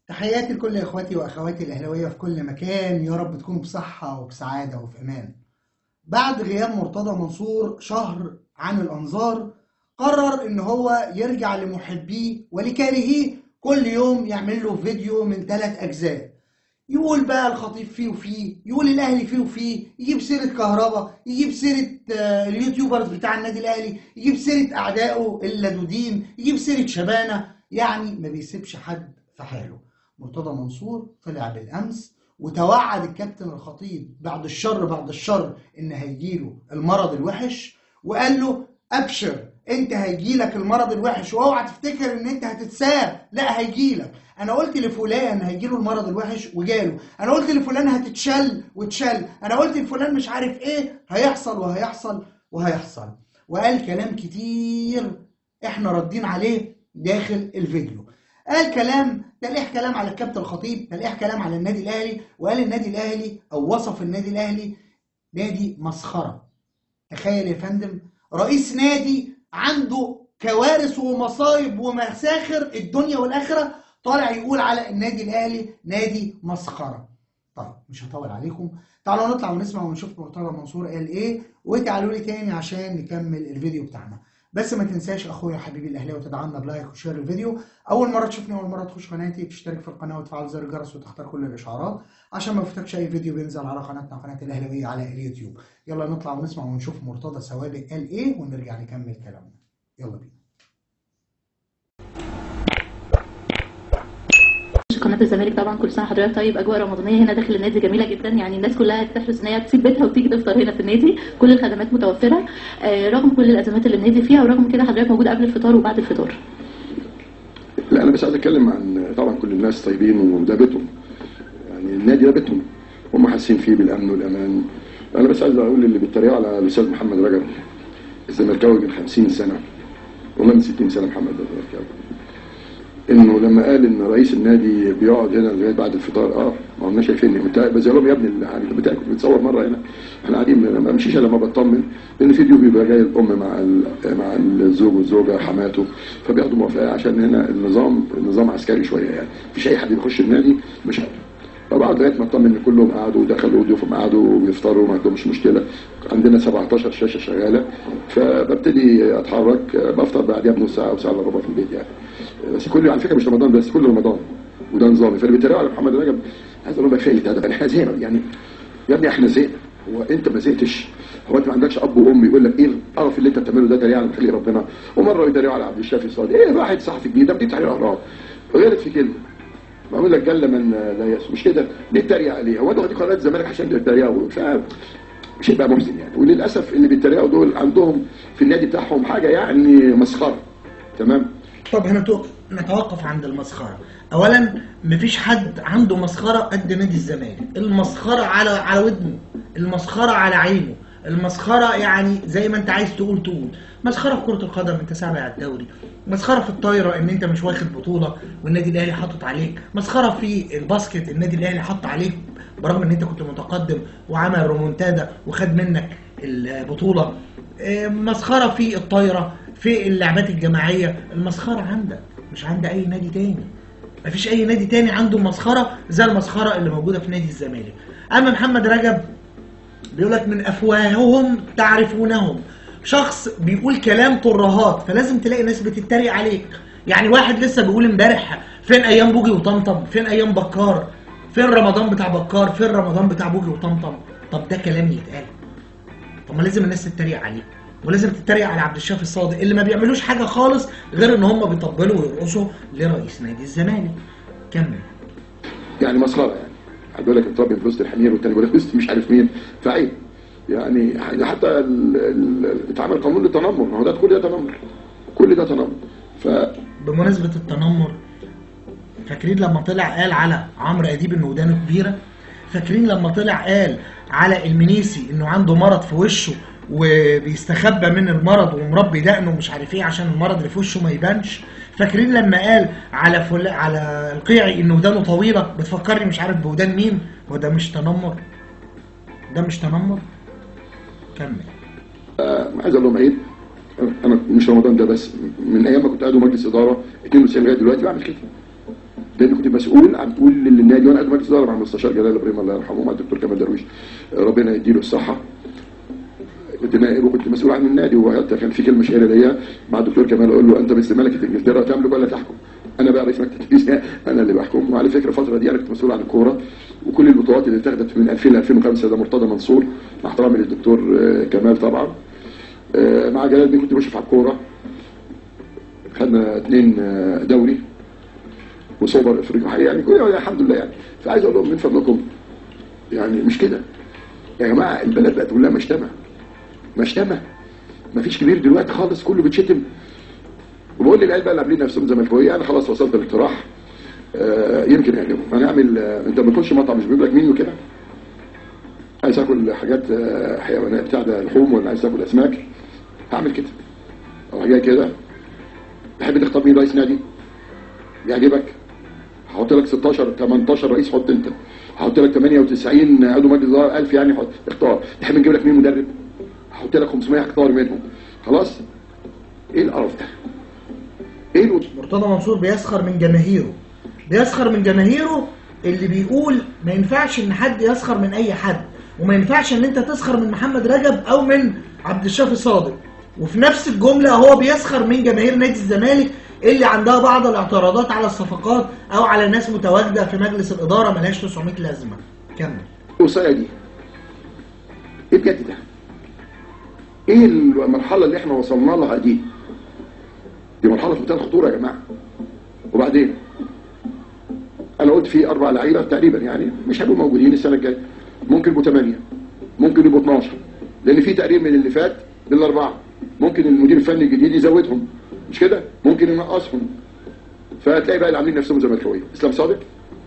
تحياتي لكل اخواتي واخواتي الاهلاويه في كل مكان يا رب تكونوا بصحه وبسعاده وفي امان. بعد غياب مرتضى منصور شهر عن الانظار قرر ان هو يرجع لمحبيه ولكارهيه كل يوم يعمل له فيديو من ثلاث اجزاء. يقول بقى الخطيب فيه وفيه يقول الاهلي فيه وفيه يجيب سيره كهربا يجيب سيره آه، اليوتيوبرز بتاع النادي الاهلي يجيب سيره اعدائه اللدودين يجيب سيره شبانه يعني ما بيسيبش حد في حاله مرتضى منصور طلع بالامس وتوعد الكابتن الخطيب بعد الشر بعد الشر ان هيجيله المرض الوحش وقال له ابشر انت هيجيلك المرض الوحش واوعى تفتكر ان انت هتتساب لا هيجيلك انا قلت لفلان هيجيله المرض الوحش وجاله انا قلت لفلان هتتشل وتشل انا قلت لفلان مش عارف ايه هيحصل وهيحصل وهيحصل وقال كلام كتير احنا ردين عليه داخل الفيديو قال كلام تلقيح كلام على الكابتن الخطيب تلقيح كلام على النادي الاهلي وقال النادي الاهلي او وصف النادي الاهلي نادي مسخره تخيل يا فندم رئيس نادي عنده كوارث ومصايب ومساخر الدنيا والاخره طالع يقول على النادي الاهلي نادي مسخره طيب مش هطول عليكم تعالوا نطلع ونسمع ونشوف مرتضى منصور قال ايه وتعالوا لي تاني عشان نكمل الفيديو بتاعنا بس ما تنساش اخويا حبيبي الاهلاوي تدعمنا بلايك وشير الفيديو اول مره تشوفني اول مره تخش قناتي تشترك في القناه وتفعل زر الجرس وتختار كل الاشعارات عشان ما يفوتكش اي فيديو بينزل على قناتنا قناه الاهلاويه على اليوتيوب يلا نطلع ونسمع ونشوف مرتضى سوابق قال ايه ونرجع نكمل كلامنا يلا بينا قناه الزمالك طبعا كل سنه حضرتك طيب اجواء رمضانيه هنا داخل النادي جميله جدا يعني الناس كلها تحرص ان هي تسيب بيتها وتيجي تفطر هنا في النادي كل الخدمات متوفره آه، رغم كل الازمات اللي النادي فيها ورغم كده حضرتك موجود قبل الفطار وبعد الفطار لا انا بس عايز اتكلم عن طبعا كل الناس طيبين وده بيتهم يعني النادي ده بيتهم هم حاسين فيه بالامن والامان انا بس عايز اقول اللي بيتريقوا على الاستاذ محمد رجب الزملكاوي من 50 سنه ومن 60 سنه محمد الزملكاوي انه لما قال ان رئيس النادي بيقعد هنا لغايه بعد الفطار اه ما هم شايفيني كنت بس لهم يا ابني اللي يعني بتاع كنت بتصور مره هنا احنا قاعدين ما بمشيش الا لما بطمن لان في ضيوف بيبقى جاي الام مع ال- مع الزوج والزوجه حماته فبياخدوا موافقه عشان هنا النظام النظام عسكري شويه يعني مفيش اي حد بيخش النادي مش عارف فبقعد لغايه ما اطمن ان كلهم قعدوا ودخلوا ضيوفهم قعدوا وبيفطروا ما عندهمش مشكله عندنا 17 شاشه شغاله فببتدي اتحرك بفطر بعديها بنص ساعه او ساعه الا ربع في البيت يعني بس كل على فكره مش رمضان بس كل رمضان وده نظامي فاللي بيتريقوا على محمد رجب عايز اقول لهم كفايه ده ده احنا زهقنا يعني يا ابني احنا زهقنا هو انت ما زهقتش هو انت ما عندكش اب وام يقول لك ايه القرف اللي انت بتعمله ده تريقه على خليق ربنا ومره يتريقوا على عبد الشافي صادق ايه واحد صحفي جديد ده بدي تحرير اهرام غلط في كلمه بقول لك جل من لا يسوع مش كده ليه تتريق عليه هو انتوا دي قناه الزمالك عشان تتريقوا ف شيء بقى محزن يعني وللاسف اللي بيتريقوا دول عندهم في النادي بتاعهم حاجه يعني مسخره تمام طب هنتوقف نتوقف عند المسخره اولا مفيش حد عنده مسخره قد نادي الزمالك المسخره على على ودنه المسخره على عينه المسخره يعني زي ما انت عايز تقول تقول مسخره في كره القدم انت سابع الدوري مسخره في الطايره ان انت مش واخد بطوله والنادي الاهلي حاطط عليك مسخره في الباسكت النادي الاهلي حط عليك برغم ان انت كنت متقدم وعمل رومونتادا وخد منك البطوله آه، مسخره في الطايره في اللعبات الجماعيه المسخره عندك مش عند اي نادي تاني مفيش اي نادي تاني عنده مسخره زي المسخره اللي موجوده في نادي الزمالك اما محمد رجب بيقول لك من افواههم تعرفونهم شخص بيقول كلام ترهات فلازم تلاقي ناس بتتريق عليك يعني واحد لسه بيقول امبارح فين ايام بوجي وطمطم فين ايام بكار فين رمضان بتاع بكار فين رمضان بتاع بوجي وطمطم طب ده كلام يتقال طب ما لازم الناس تتريق عليه ولازم تتريق على عبد الشافي الصادق اللي ما بيعملوش حاجه خالص غير ان هم بيطبلوا ويرقصوا لرئيس نادي الزمالك كمل يعني مسخره يعني حد يقول لك اتربي في وسط الحمير والتاني يقول لك وسط مش عارف مين فعيب يعني حتى ال- ال- اتعمل قانون للتنمر ما هو ده كل ده تنمر كل ده تنمر ف بمناسبة التنمر فاكرين لما طلع قال على عمرو أديب إنه ودانه كبيرة فاكرين لما طلع قال على المنيسي إنه عنده مرض في وشه وبيستخبى من المرض ومربي دقنه ومش عارف ايه عشان المرض اللي في وشه ما يبانش فاكرين لما قال على فل... على القيعي انه ودانه طويله بتفكرني مش عارف بودان مين هو ده مش تنمر ده مش تنمر كمل عايز اقول لهم عيب انا مش رمضان ده بس من ايام ما كنت قاعد مجلس اداره 92 لغايه دلوقتي بعمل كده لان كنت مسؤول عن كل اللي النادي وانا قد مجلس اداره مع المستشار جلال ابراهيم الله يرحمه مع الدكتور كمال درويش آه، ربنا يديله الصحه كنت نائب وكنت مسؤول عن النادي وحتى كان في كلمه شهيره ليا مع الدكتور كمال اقول له انت مثل ملكه انجلترا تملك ولا تحكم انا بقى رئيس مكتب التدريس انا اللي بحكم وعلى فكره الفتره دي انا كنت مسؤول عن الكوره وكل البطولات اللي اتخذت من 2000 ل 2005 ده مرتضى منصور مع احترامي للدكتور آه، كمال طبعا آه، مع جلال بيه كنت بشرف على الكوره خدنا اثنين آه، دوري وسوبر افريقيا حقيقة يعني كل الحمد لله يعني فعايز اقول لهم من فضلكم يعني مش كده يا جماعه البلد بقت كلها مشتمه مشتمه مفيش كبير دلوقتي خالص كله بيتشتم وبقول للعيال بقى اللي عاملين نفسهم زملكاويه انا خلاص وصلت الاقتراح آه يمكن يعجبهم هنعمل آه انت ما بتخش مطعم مش بيجيب لك منيو كده عايز اكل حاجات آه حيوانات بتاع ده لحوم ولا عايز تاكل اسماك هعمل كده او جاي كده تحب تختار مين رئيس نادي يعجبك هحط لك 16 18 رئيس حط انت هحط لك 98 عضو مجلس اداره 1000 يعني حط اختار تحب نجيب لك مين مدرب هحط لك 500 اختار منهم خلاص ايه القرف ده ايه الوط... مرتضى منصور بيسخر من جماهيره بيسخر من جماهيره اللي بيقول ما ينفعش ان حد يسخر من اي حد وما ينفعش ان انت تسخر من محمد رجب او من عبد الشافي صادق وفي نفس الجملة هو بيسخر من جماهير نادي الزمالك اللي عندها بعض الاعتراضات على الصفقات او على ناس متواجدة في مجلس الادارة ملهاش 900 لازمة كمل الوصايه دي ايه بجد ده ايه المرحله اللي احنا وصلنا لها دي دي مرحله في منتهى الخطوره يا جماعه وبعدين انا قلت في اربع لعيبه تقريبا يعني مش هيبقوا موجودين السنه الجايه ممكن يبقوا ثمانيه ممكن يبقوا 12 لان في تقرير من اللي فات للاربعه ممكن المدير الفني الجديد يزودهم مش كده ممكن ينقصهم فهتلاقي بقى اللي عاملين نفسهم زملكاويه اسلام صادق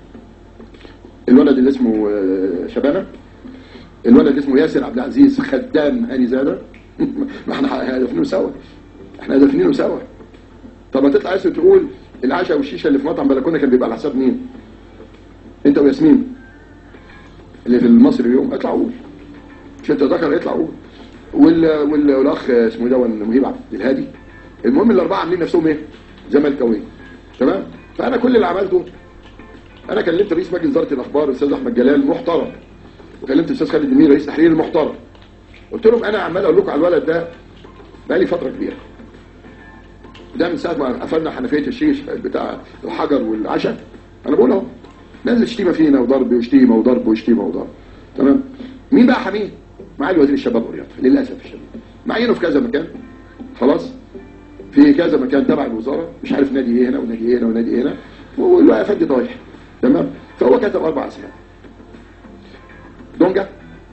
الولد اللي اسمه آه، شبانه الولد اللي اسمه ياسر عبد العزيز خدام هاني زاده ما احنا هدفنينه سوا احنا هدفنينه سوا طب ما تطلع ياسر تقول العشاء والشيشه اللي في مطعم بلكونه كان بيبقى على حساب مين؟ انت وياسمين اللي في المصري اليوم اطلع قول مش انت ذكر اطلع قول وال... وال... والاخ اسمه ايه ده مهيب عبد الهادي المهم الاربعه عاملين نفسهم ايه؟ زملكاويه تمام؟ فانا كل اللي عملته انا كلمت رئيس مجلس اداره الاخبار الاستاذ احمد جلال محترم وكلمت الاستاذ خالد جميل رئيس تحرير المحترم قلت لهم انا عمال اقول لكم على الولد ده بقالي فتره كبيره ده من ساعه ما قفلنا حنفيه الشيش بتاع الحجر والعشاء انا بقول اهو نازل شتيمه فينا وضرب وشتيمه وضرب وشتيمه وضرب تمام مين بقى حميه؟ معالي وزير الشباب والرياضه للاسف الشديد معينه في كذا مكان خلاص في كذا مكان تبع الوزاره مش عارف نادي ايه هنا ونادي ايه هنا ونادي ايه هنا والواقع فدي طايح تمام فهو كتب اربع اسماء دونجا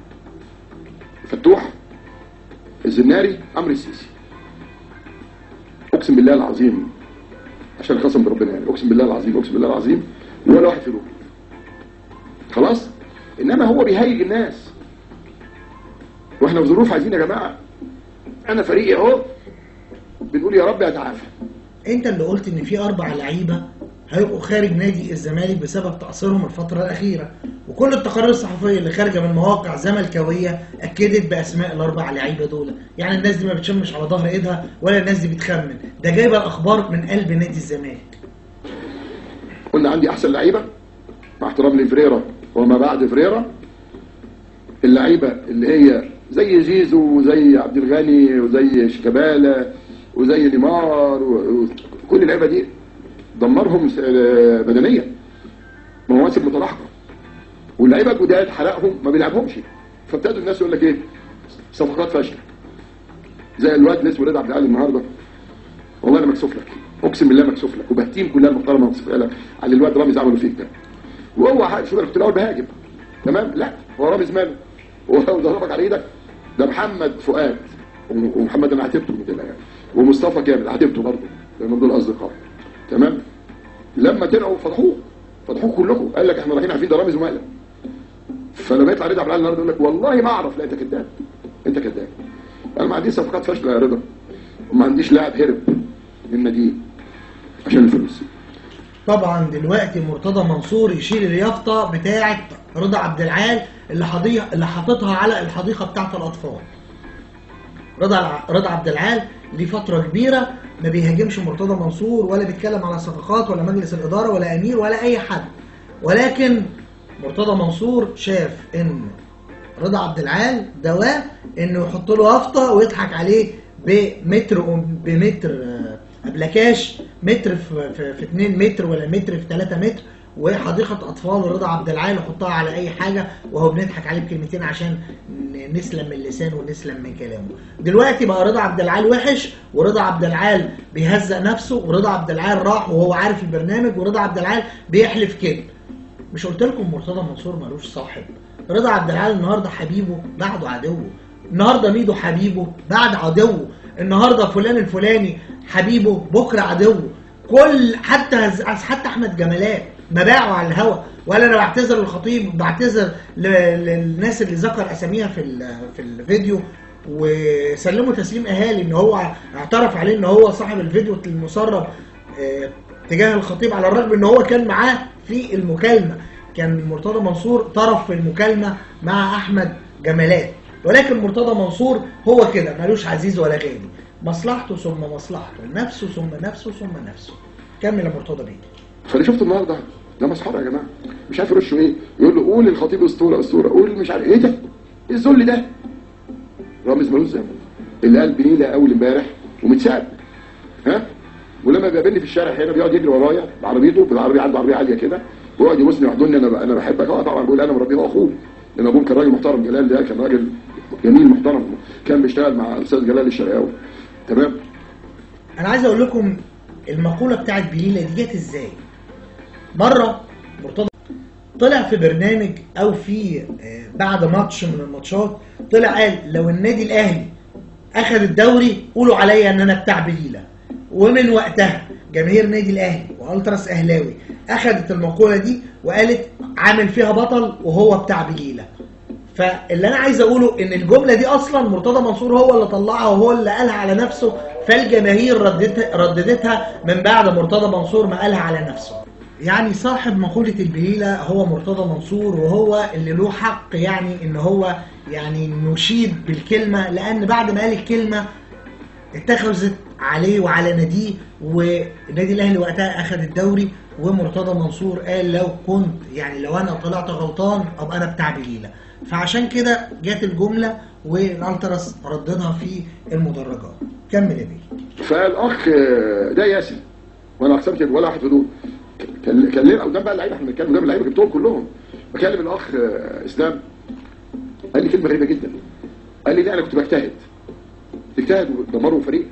فتوح الزناري عمرو السيسي اقسم بالله العظيم عشان قسم بربنا يعني اقسم بالله العظيم اقسم بالله العظيم ولا واحد فيهم خلاص انما هو بيهيج الناس واحنا في ظروف عايزين يا جماعه انا فريقي اهو بنقول يا رب اتعافى انت اللي قلت ان في اربع لعيبه هيبقوا خارج نادي الزمالك بسبب تقصيرهم الفتره الاخيره وكل التقارير الصحفيه اللي خارجه من مواقع زملكاويه اكدت باسماء الاربع لعيبه دول يعني الناس دي ما بتشمش على ظهر ايدها ولا الناس دي بتخمن ده جايبه الاخبار من قلب نادي الزمالك قلنا عندي احسن لعيبه مع احترام لفريرا وما بعد فريرا اللعيبه اللي هي زي زيزو وزي عبد الغني وزي شيكابالا وزي نيمار وكل اللعيبه دي دمرهم س- آه، بدنيا مواسم متلاحقه واللعيبه الجداد حرقهم ما بيلعبهمش فابتدوا الناس يقول لك ايه صفقات فاشله زي الواد اللي اسمه رضا عبد العال النهارده والله انا مكسوف لك اقسم بالله مكسوف لك وبهتيم كلها المحترمه مكسوف لك على الواد رامز عمله فيك ده وهو ح- شو انا كنت الاول بهاجم تمام لا هو رامز ماله هو لو ضربك على ايدك ده محمد فؤاد وم- ومحمد انا عاتبته من كده يعني ومصطفى كامل عاتبته برضه لان دول اصدقاء تمام لما طلعوا فضحوه فضحوه كلكم قال لك احنا رايحين عارفين ده رامز ومقلب فلما يطلع رضا عبد العال النهارده يقول لك والله ما اعرف لا انت كذاب انت كذاب انا ما عنديش صفقات فاشله يا رضا وما عنديش لاعب هرب من ناديه عشان الفلوس طبعا دلوقتي مرتضى منصور يشيل اليافطه بتاعه رضا عبد العال اللي حضيها اللي حاططها على الحديقه بتاعه الاطفال رضا الع- رضا عبد العال ليه فتره كبيره ما بيهاجمش مرتضى منصور ولا بيتكلم على صفقات ولا مجلس الاداره ولا امير ولا اي حد ولكن مرتضى منصور شاف ان رضا عبد العال دواه انه يحط له يافطه ويضحك عليه بمتر بمتر آه، ابلكاش متر في, في, في 2 متر ولا متر في 3 متر وحديقه اطفال رضا عبد العال يحطها على اي حاجه وهو بنضحك عليه بكلمتين عشان ن- نسلم من لسانه ونسلم من كلامه دلوقتي بقى رضا عبد العال وحش ورضا عبد العال بيهزق نفسه ورضا عبد العال راح وهو عارف البرنامج ورضا عبد العال بيحلف كده مش قلت لكم مرتضى منصور ملوش صاحب رضا عبد العال النهارده حبيبه بعده عدوه النهارده ميدو حبيبه بعد عدوه النهارده فلان الفلاني حبيبه بكره عدوه كل حتى هز- حتى احمد جمالات ما باعوا على الهوا ولا انا بعتذر للخطيب بعتذر ل- للناس اللي ذكر اساميها في ال- في الفيديو وسلموا تسليم اهالي ان هو اعترف عليه ان هو صاحب الفيديو المسرب آه، تجاه الخطيب على الرغم ان هو كان معاه في المكالمه كان مرتضى منصور طرف في المكالمه مع احمد جمالات ولكن مرتضى منصور هو كده ملوش عزيز ولا غالي مصلحته ثم مصلحته نفسه ثم نفسه ثم نفسه كمل يا مرتضى بيه فانا شفت النهارده ده مسخره يا جماعه مش عارف يرشوا ايه يقول له قول الخطيب اسطوره اسطوره قول مش عارف ايه ده ايه الذل ده رامز ملوش ذنب اللي قال بنيله اول امبارح ومتساب ها ولما بيقابلني في الشارع هنا بيقعد يجري ورايا بعربيته بالعربيه عنده عربيه عاليه كده ويقعد يبوسني ويحضني انا انا بحبك اه طبعا بقول انا مربيه واخوه لان ابوه كان راجل محترم جلال ده كان راجل جميل محترم كان بيشتغل مع الاستاذ جلال الشرقاوي تمام انا عايز اقول لكم المقوله بتاعت بليله دي جت ازاي مره مرتضى طلع في برنامج او في آه، بعد ماتش من الماتشات طلع قال لو النادي الاهلي اخذ الدوري قولوا عليا ان انا بتاع بليله ومن وقتها جماهير النادي الاهلي والتراس اهلاوي اخذت المقوله دي وقالت عامل فيها بطل وهو بتاع بليله فاللي انا عايز اقوله ان الجمله دي اصلا مرتضى منصور هو اللي طلعها وهو اللي قالها على نفسه فالجماهير ردتها رددتها من بعد مرتضى منصور ما قالها على نفسه يعني صاحب مقولة البليلة هو مرتضى منصور وهو اللي له حق يعني ان هو يعني نشيد بالكلمة لان بعد ما قال الكلمة اتخذت عليه وعلى ناديه والنادي الاهلي وقتها اخذ الدوري ومرتضى منصور قال لو كنت يعني لو انا طلعت غلطان ابقى انا بتاع بليله فعشان كده جت الجمله والالتراس رددها في المدرجات كمل يا بيه فالاخ آه، ده ياسر وانا اقسمت ولا واحد في دول كان كان لنا قدام بقى اللعيبه احنا بنتكلم قدام اللعيبه جبتهم كلهم بكلم الاخ آه، اسلام قال لي كلمه غريبه جدا قال لي لا انا كنت بجتهد تجتهد ودمروا فريق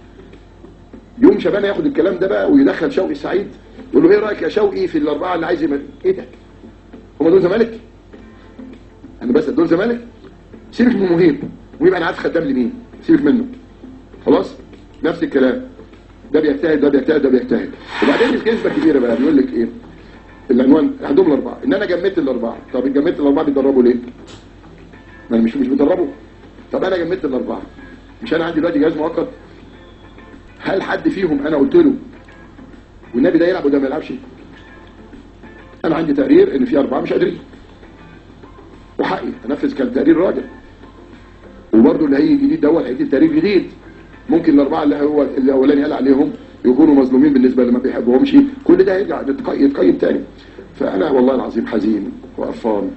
يوم شبانه ياخد الكلام ده بقى ويدخل شوقي سعيد يقول له ايه رايك يا شوقي في الاربعه اللي عايز يمل... ايه ده؟ هم دول زمالك؟ انا بس دول زمالك؟ سيبك من مهيب ويبقى انا عارف خدام لمين سيبك منه خلاص نفس الكلام ده بيجتهد ده بيجتهد ده بيجتهد وبعدين الكذبه الكبيره بقى بيقول لك ايه العنوان عندهم الاربعه ان انا جمدت الاربعه طب جمدت الاربعه بيتدربوا ليه؟ ما انا مش مش بيدربوا طب انا جمدت الاربعه مش انا عندي دلوقتي جهاز مؤقت هل حد فيهم انا قلت له والنبي ده يلعب وده ما يلعبش انا عندي تقرير ان في اربعه مش قادرين وحقي انفذ كان تقرير راجع وبرضه اللي هيجي جديد دوت هيدي تقرير جديد ممكن الاربعه اللي هو الاولاني قال عليهم يكونوا مظلومين بالنسبه اللي ما بيحبوهمش كل ده يرجع يتق- يتقيم تاني فانا والله العظيم حزين وقرفان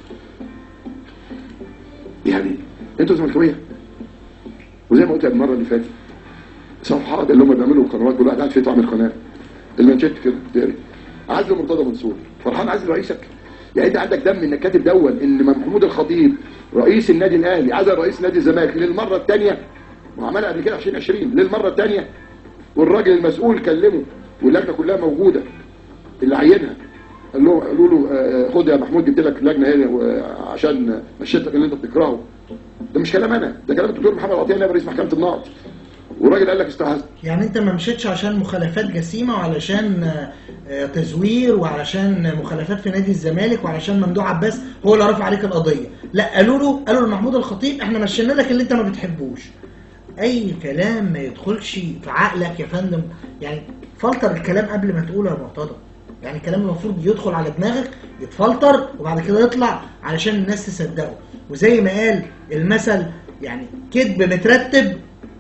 يعني انتوا زملكاويه وزي ما قلت المره اللي فاتت صفحات اللي هم بيعملوا قنوات كل واحد قاعد فيه تعمل قناه المانشيت كده تقري عزل مرتضى منصور فرحان عزل رئيسك يعني انت عندك دم انك كاتب دون ان محمود الخطيب رئيس النادي الاهلي عزل رئيس نادي الزمالك للمره الثانيه وعملها قبل كده 2020 للمره الثانيه والراجل المسؤول كلمه واللجنه كلها موجوده اللي عينها قال له قالوا له آه، خد يا محمود جبت لك لجنه هنا و- عشان مشيتك اللي انت بتكرهه ده مش كلام انا ده كلام الدكتور محمد عطيه نائب رئيس محكمه النقض والراجل قال لك استهزأ يعني انت ما مشيتش عشان مخالفات جسيمه وعلشان آه، آه، تزوير وعلشان مخالفات في نادي الزمالك وعلشان ممدوح عباس هو اللي رفع عليك القضيه لا قالوا له قالوا لمحمود الخطيب احنا مشينا لك اللي انت ما بتحبوش اي كلام ما يدخلش في عقلك يا فندم يعني فلتر الكلام قبل ما تقوله يا مرتضى يعني الكلام المفروض يدخل على دماغك يتفلتر وبعد كده يطلع علشان الناس تصدقه وزي ما قال المثل يعني كذب مترتب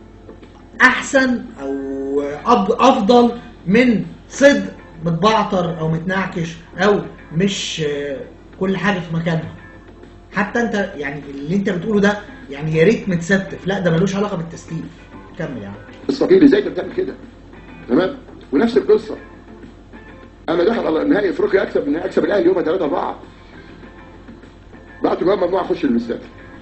احسن او أب- افضل من صدق متبعتر او متنعكش او مش آه، كل حاجه في مكانها حتى انت يعني اللي انت بتقوله ده يعني يا ريت متستف لا ده ملوش علاقه بالتستيف كمل يعني اسرائيل ازاي انت بتعمل كده تمام ونفس القصه انا داخل على نهائي افريقيا اكسب من اكسب الاهلي يوم 3 4 بعتوا جواب ممنوع اخش الاستاد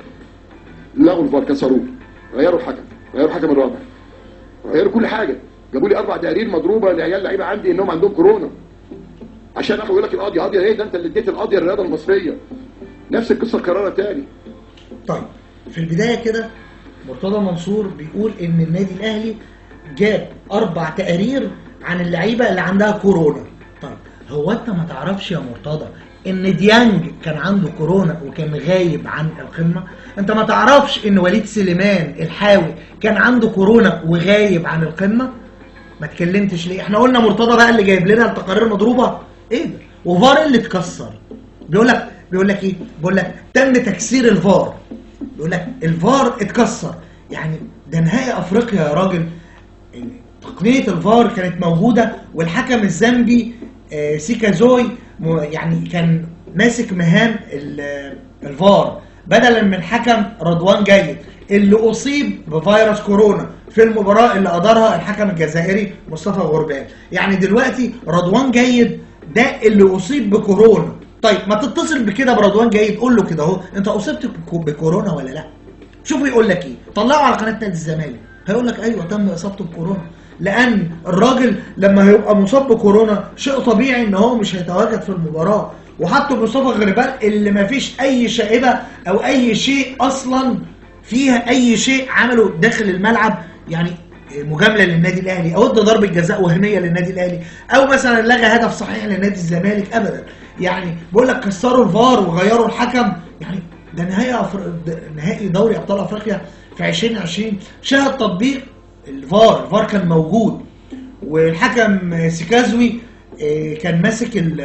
لغوا الفار كسروه غيروا الحكم غيروا الحكم الرابع غيروا كل حاجه جابوا لي اربع تقارير مضروبه لعيال لعيبه عندي انهم عندهم كورونا عشان اخد يقول لك القاضي قاضيه ايه ده انت اللي اديت القاضيه الرياضه المصريه نفس القصه الكراره تاني طيب في البدايه كده مرتضى منصور بيقول ان النادي الاهلي جاب اربع تقارير عن اللعيبه اللي عندها كورونا طيب هو انت ما تعرفش يا مرتضى ان ديانج كان عنده كورونا وكان غايب عن القمه انت ما تعرفش ان وليد سليمان الحاوي كان عنده كورونا وغايب عن القمه ما اتكلمتش ليه احنا قلنا مرتضى بقى اللي جايب لنا التقارير مضروبه ايه ده وفار اللي اتكسر بيقول لك بيقول لك ايه بيقول لك تم تكسير الفار بيقول لك الفار اتكسر يعني ده نهائي افريقيا يا راجل تقنيه الفار كانت موجوده والحكم الزامبي آه، سيكا زوي م- يعني كان ماسك مهام ال- الفار بدلا من حكم رضوان جيد اللي اصيب بفيروس كورونا في المباراه اللي ادارها الحكم الجزائري مصطفى غربال يعني دلوقتي رضوان جيد ده اللي اصيب بكورونا طيب ما تتصل بكده برضوان جيد قول له كده اهو انت اصبت بكو- بكورونا ولا لا شوف يقول لك ايه طلعه على قناه نادي الزمالك هيقول لك ايوه تم اصابته بكورونا لان الراجل لما هيبقى مصاب بكورونا شيء طبيعي ان هو مش هيتواجد في المباراه وحطوا مصطفى غربال اللي ما فيش اي شائبه او اي شيء اصلا فيها اي شيء عمله داخل الملعب يعني مجامله للنادي الاهلي او ادى ضربه جزاء وهميه للنادي الاهلي او مثلا لغى هدف صحيح لنادي الزمالك ابدا يعني بقول لك كسروا الفار وغيروا الحكم يعني ده نهائي أفر... ده نهائي دوري ابطال افريقيا في 2020 شهد تطبيق الفار الفار كان موجود والحكم سيكازوي آه، كان ماسك ال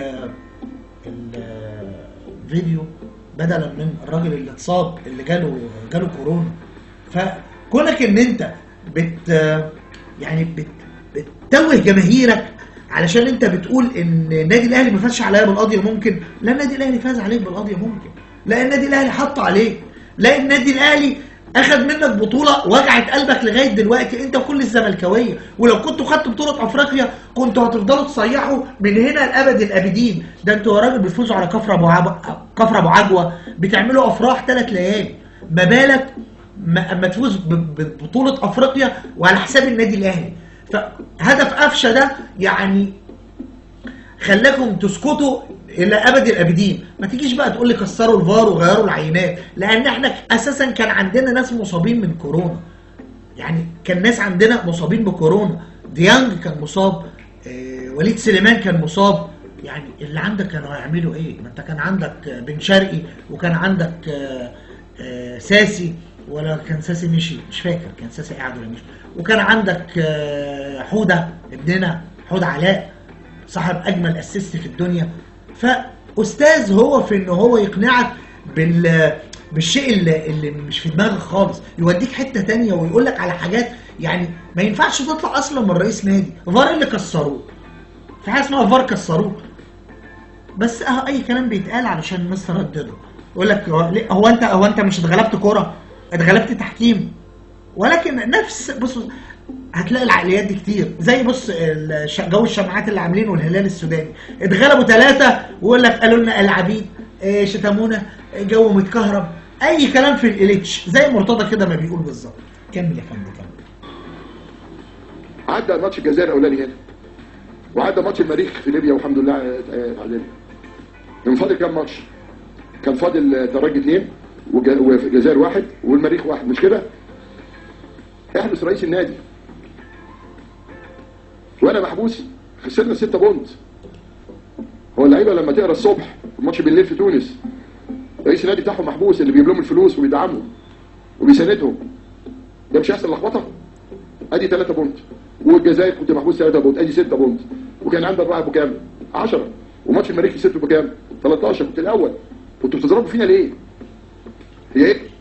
ال- الفيديو بدلا من الراجل اللي اتصاب اللي جاله جاله كورونا فكونك ان انت بت يعني بت بتتوه جماهيرك علشان انت بتقول ان النادي الاهلي ما فازش عليا بالقضيه ممكن لا النادي الاهلي فاز عليك بالقضيه ممكن لا النادي الاهلي حط عليك لا النادي الاهلي اخذ منك بطوله وجعت قلبك لغايه دلوقتي انت وكل الزملكاويه ولو كنتوا خدتوا بطوله افريقيا كنتوا هتفضلوا تصيحوا من هنا لابد الابدين ده انتوا يا راجل بتفوزوا على كفر ابو عب... كفر ابو عجوه بتعملوا افراح ثلاث ليالي ما بالك ما- اما تفوز ب- ببطوله افريقيا وعلى حساب النادي الاهلي فهدف قفشه ده يعني خلاكم تسكتوا الى ابد الابدين ما تجيش بقى تقول لي كسروا الفار وغيروا العينات لان احنا اساسا كان عندنا ناس مصابين من كورونا يعني كان ناس عندنا مصابين بكورونا ديانج كان مصاب آه، وليد سليمان كان مصاب يعني اللي عندك كانوا هيعملوا ايه ما انت كان عندك آه، بن شرقي وكان عندك آه، آه، ساسي ولا كان ساسي مشي مش فاكر كان ساسي قاعد ولا مشي وكان عندك آه، حوده ابننا حوده علاء صاحب اجمل اسيست في الدنيا فاستاذ هو في ان هو يقنعك بال بالشيء اللي, اللي مش في دماغك خالص يوديك حته تانية ويقول لك على حاجات يعني ما ينفعش تطلع اصلا من رئيس نادي فار اللي كسروه في حاجه اسمها فار كسروه بس اهو اي كلام بيتقال علشان الناس تردده يقول لك هو ليه- هو انت هو انت مش اتغلبت كوره اتغلبت تحكيم ولكن نفس بص هتلاقي العقليات دي كتير زي بص الش- جو الشمعات اللي عاملينه الهلال السوداني اتغلبوا ثلاثة ويقول لك قالوا لنا العبيد إيه، شتمونا إيه، جو متكهرب اي كلام في الاليتش زي مرتضى كده ما بيقول بالظبط كمل يا فندم كمل عدى ماتش الجزائر الاولاني هنا وعدى ماتش المريخ في ليبيا والحمد لله آه، اتعادلنا كان فاضل كام ماتش؟ كان فاضل آه، ترجي اثنين وج- والجزائر واحد والمريخ واحد مش كده؟ احبس رئيس النادي وانا محبوس خسرنا 6 بونت هو اللعيبه لما تقرا الصبح الماتش بالليل في تونس رئيس النادي بتاعهم محبوس اللي بيجيب لهم الفلوس وبيدعمهم وبيساندهم ده مش هيحصل لخبطه؟ ادي 3 بونت والجزائر كنت محبوس 3 بونت ادي 6 بونت وكان عندك بقى بكام 10 وماتش المريخ كسبته بكام 13 كنت الاول كنتوا بتضربوا فينا ليه هي ايه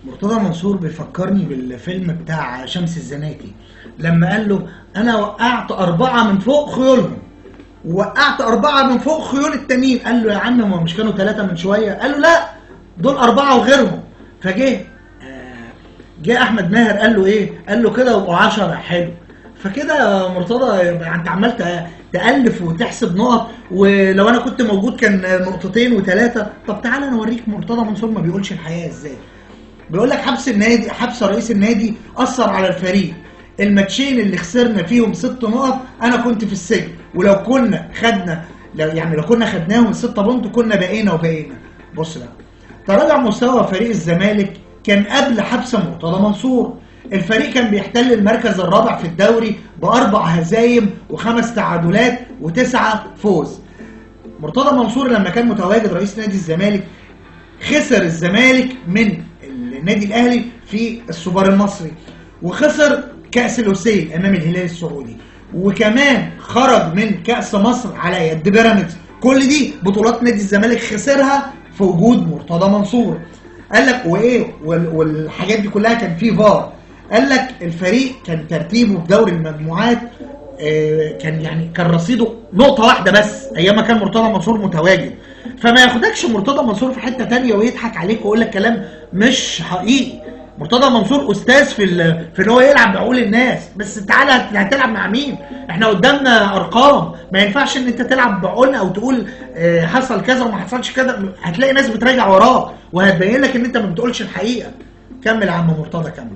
مرتضى منصور بيفكرني بالفيلم بتاع شمس الزناتي لما قال له انا وقعت اربعه من فوق خيولهم ووقعت اربعه من فوق خيول التانيين قال له يا عم ما مش كانوا ثلاثه من شويه قال له لا دول اربعه وغيرهم فجه آه، جه احمد ماهر قال له ايه قال له كده يبقوا 10 حلو فكده يا مرتضى يبقى انت عمال ت- تالف وتحسب نقط ولو انا كنت موجود كان نقطتين وثلاثه طب تعالى انا اوريك مرتضى منصور ما بيقولش الحقيقه ازاي بيقول لك حبس النادي حبس رئيس النادي اثر على الفريق الماتشين اللي خسرنا فيهم ست نقط انا كنت في السجن ولو كنا خدنا لو يعني لو كنا خدناهم الستة بونت كنا بقينا وبقينا بص بقى تراجع مستوى فريق الزمالك كان قبل حبس مرتضى منصور الفريق كان بيحتل المركز الرابع في الدوري باربع هزايم وخمس تعادلات وتسعه فوز مرتضى منصور لما كان متواجد رئيس نادي الزمالك خسر الزمالك من النادي الاهلي في السوبر المصري وخسر كاس الوسيل امام الهلال السعودي وكمان خرج من كاس مصر على يد بيراميدز كل دي بطولات نادي الزمالك خسرها في وجود مرتضى منصور قال لك وايه وال- والحاجات دي كلها كان فيه فار قال لك الفريق كان ترتيبه في دوري المجموعات آه، كان يعني كان رصيده نقطة واحدة بس أيام ما كان مرتضى منصور متواجد فما ياخدكش مرتضى منصور في حتة تانية ويضحك عليك ويقول لك كلام مش حقيقي مرتضى منصور أستاذ في ال- في إن هو يلعب بعقول الناس بس تعالى هت- هتلعب مع مين؟ إحنا قدامنا أرقام ما ينفعش إن أنت تلعب بعقولنا أو تقول آه، حصل كذا وما حصلش كذا هتلاقي ناس بتراجع وراك وهتبين لك إن أنت ما بتقولش الحقيقة كمل يا عم مرتضى كمل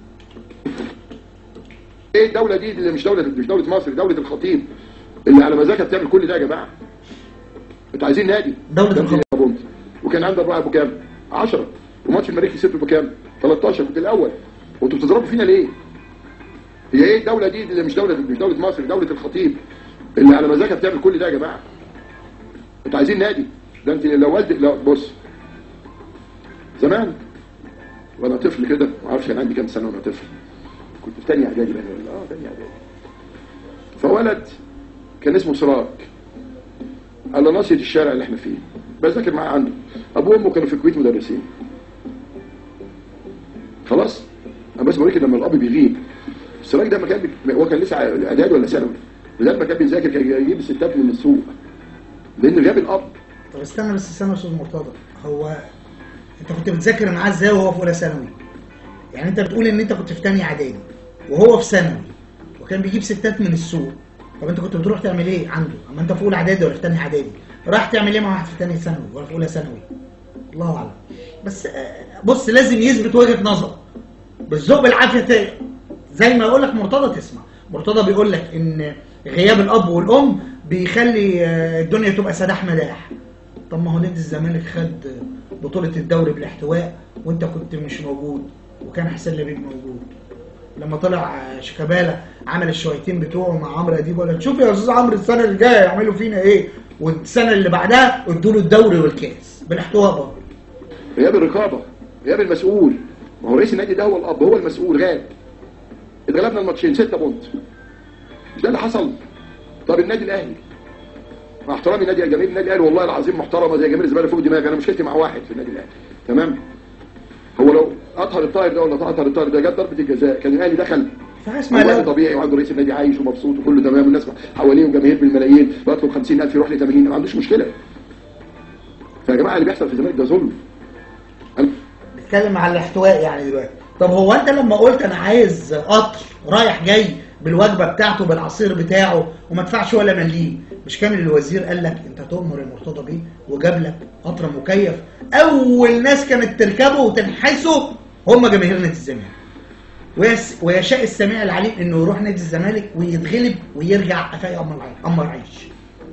ايه الدوله دي اللي مش دوله مش دوله مصر دوله الخطيب اللي على مزاجها بتعمل كل ده يا جماعه انتوا عايزين نادي دولة كام الخطيب. فيها بونت وكان عندك بقى ابو كام 10 وماتش المريخ كسبته بكام 13 كنت الاول وانتوا بتضربوا فينا ليه هي ايه الدوله دي اللي مش دوله مش دوله مصر دوله الخطيب اللي على مزاجها بتعمل كل ده يا جماعه انتوا عايزين نادي ده انت لو والدك لو بص زمان وانا طفل كده ما اعرفش كان عندي كام سنه وانا طفل كنت في تانية اعدادي بقى ولا اه تانية اعدادي فولد كان اسمه سراج على ناصية الشارع اللي احنا فيه بذاكر معاه عنده ابوه وامه كانوا في الكويت مدرسين خلاص انا بس بوريك لما الاب بيغيب السراج ده ما كان بي... هو كان لسه اعدادي ولا ثانوي بدل ما كان بيذاكر كان يجيب الستات من السوق لان غياب الاب طب استنى بس استنى يا استاذ مرتضى هو انت كنت بتذاكر معاه ازاي وهو في اولى ثانوي؟ يعني انت بتقول ان انت كنت في تانية اعدادي وهو في ثانوي وكان بيجيب ستات من السوق طب انت كنت بتروح تعمل ايه عنده؟ اما انت في اولى اعدادي ولا في تانية اعدادي؟ راح تعمل ايه مع واحد في تانية ثانوي ولا في اولى ثانوي؟ الله اعلم بس آه، بص لازم يثبت وجهة نظر بالذوق بالعافيه ت- زي ما يقول لك مرتضى تسمع مرتضى بيقول لك ان غياب الاب والام بيخلي آه، الدنيا تبقى سداح مداح طب ما هو نادي الزمالك خد بطولة الدوري بالاحتواء وانت كنت مش موجود وكان حسين لبيب موجود لما طلع آه، شيكابالا عمل الشويتين بتوعه مع عمرو اديب ولا تشوف يا استاذ عمرو السنه اللي جايه يعملوا فينا ايه والسنه اللي بعدها ادوا له الدوري والكاس بالاحتواء برضه غياب الرقابه غياب المسؤول ما هو رئيس النادي ده هو الاب هو المسؤول غاب اتغلبنا الماتشين 6 بونت مش ده اللي حصل طب النادي الاهلي مع احترامي النادي جماهير النادي الاهلي والله العظيم محترمه زي جماهير الزمالك فوق دماغي انا مشكلتي مع واحد في النادي الاهلي تمام هو لو اطهر الطاهر ده ولا اطهر الطاهر ده جت ضربه الجزاء كان الاهلي دخل في حاجه اسمها والله لا طبيعي وعنده رئيس النادي عايش ومبسوط وكله تمام والناس حواليه وجماهير بالملايين بطلب 50000 يروح ل 80 ما عندوش مشكله فيا جماعه اللي بيحصل في الزمالك ده ظلم أنا بتتكلم على الاحتواء يعني دلوقتي طب هو انت لما قلت انا عايز قطر رايح جاي بالوجبه بتاعته بالعصير بتاعه وما ادفعش ولا مليم مش كان الوزير قال لك انت تؤمر يا مرتضى بيه وجاب لك قطر مكيف اول ناس كانت تركبه وتنحسه هم جماهير نادي الزمالك ويس- ويشاء السميع العليم انه يروح نادي الزمالك ويتغلب ويرجع قفاه امر عي- امر عيش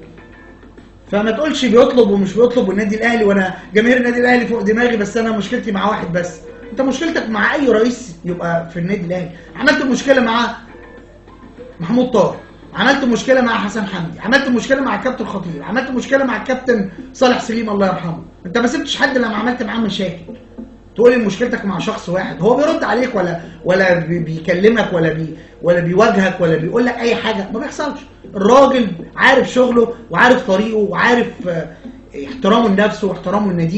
فما تقولش بيطلب ومش بيطلب والنادي الاهلي وانا جماهير النادي الاهلي فوق دماغي بس انا مشكلتي مع واحد بس انت مشكلتك مع اي رئيس يبقى في النادي الاهلي عملت مشكله مع محمود طاهر عملت مشكله مع حسن حمدي عملت مشكله مع الكابتن خطير عملت مشكله مع الكابتن صالح سليم الله يرحمه انت ما سبتش حد لما عملت معاه مشاكل تقول لي مشكلتك مع شخص واحد هو بيرد عليك ولا ولا بي- بيكلمك ولا بي ولا بيواجهك ولا بيقول لك اي حاجه ما بيحصلش الراجل عارف شغله وعارف طريقه وعارف آه، احترامه لنفسه واحترامه لناديه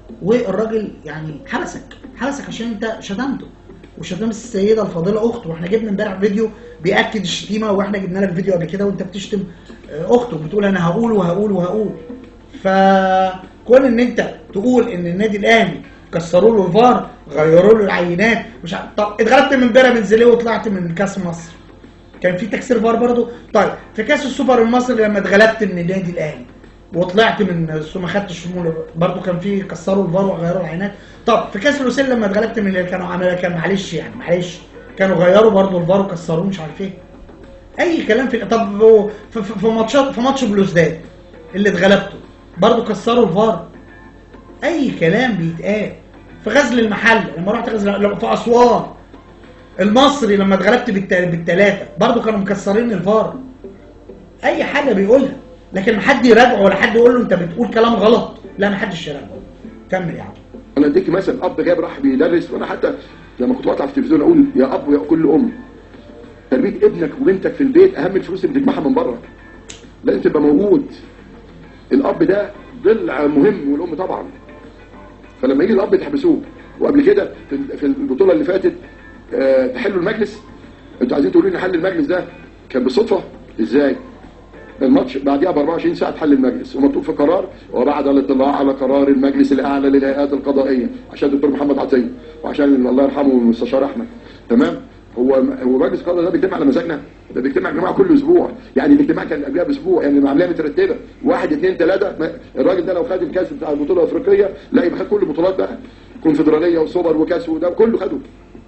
والراجل يعني حبسك حبسك عشان انت شتمته وشتم السيده الفاضله اخته واحنا جبنا امبارح فيديو بياكد الشتيمه واحنا جبنا لك فيديو قبل كده وانت بتشتم آه، اخته بتقول انا هقول وهقول وهقول فكون ان انت تقول ان النادي الاهلي كسروا له الفار غيروا له العينات مش عارف طب اتغلبت من بيراميدز ليه وطلعت من كاس مصر كان في تكسير فار برضو طيب في كاس السوبر المصري لما اتغلبت من النادي الاهلي وطلعت من ما خدتش شمول برضو كان في كسروا الفار وغيروا العينات طب في كاس الوسيل لما اتغلبت من اللي كانوا عاملين كان معلش يعني معلش كانوا غيروا برضو الفار وكسروه مش عارف ايه اي كلام في طب و- في, في, في ماتشات في ماتش بلوزداد اللي اتغلبته برضو كسروا الفار اي كلام بيتقال في غزل المحل لما رحت غزل لما في اسوان المصري لما اتغلبت بالت- بالتلاته برضو كانوا مكسرين الفار اي حاجه بيقولها لكن ما حد يراجعه ولا حد يقول له انت بتقول كلام غلط لا ما حدش يراجعه كمل يا عم انا اديك مثلا اب جايب راح بيدرس وانا حتى لما كنت بطلع في التلفزيون اقول يا اب ويا كل ام تربيه ابنك وبنتك في البيت اهم من الفلوس اللي بتجمعها من بره لازم تبقى موجود الاب ده ضلع مهم والام طبعا فلما يجي الاب تحبسوه وقبل كده في- في البطوله اللي فاتت آه، تحلوا المجلس انتوا عايزين تقولوا لي حل المجلس ده كان بالصدفه ازاي الماتش بعديها ب 24 ساعه اتحل المجلس ومكتوب في قرار وبعد الاطلاع على قرار المجلس الاعلى للهيئات القضائيه عشان الدكتور محمد عطيه وعشان الله يرحمه المستشار احمد تمام هو هو مجلس القضاء ده بيجتمع على مزاجنا ده بيجتمع يا جماعه كل اسبوع يعني الاجتماع كان قبلها باسبوع يعني عاملاه مترتبه واحد اثنين ثلاثه ما- الراجل ده لو خد الكاس بتاع البطوله الافريقيه لا يبقى خد كل البطولات بقى كونفدراليه وسوبر وكاس وده كله خده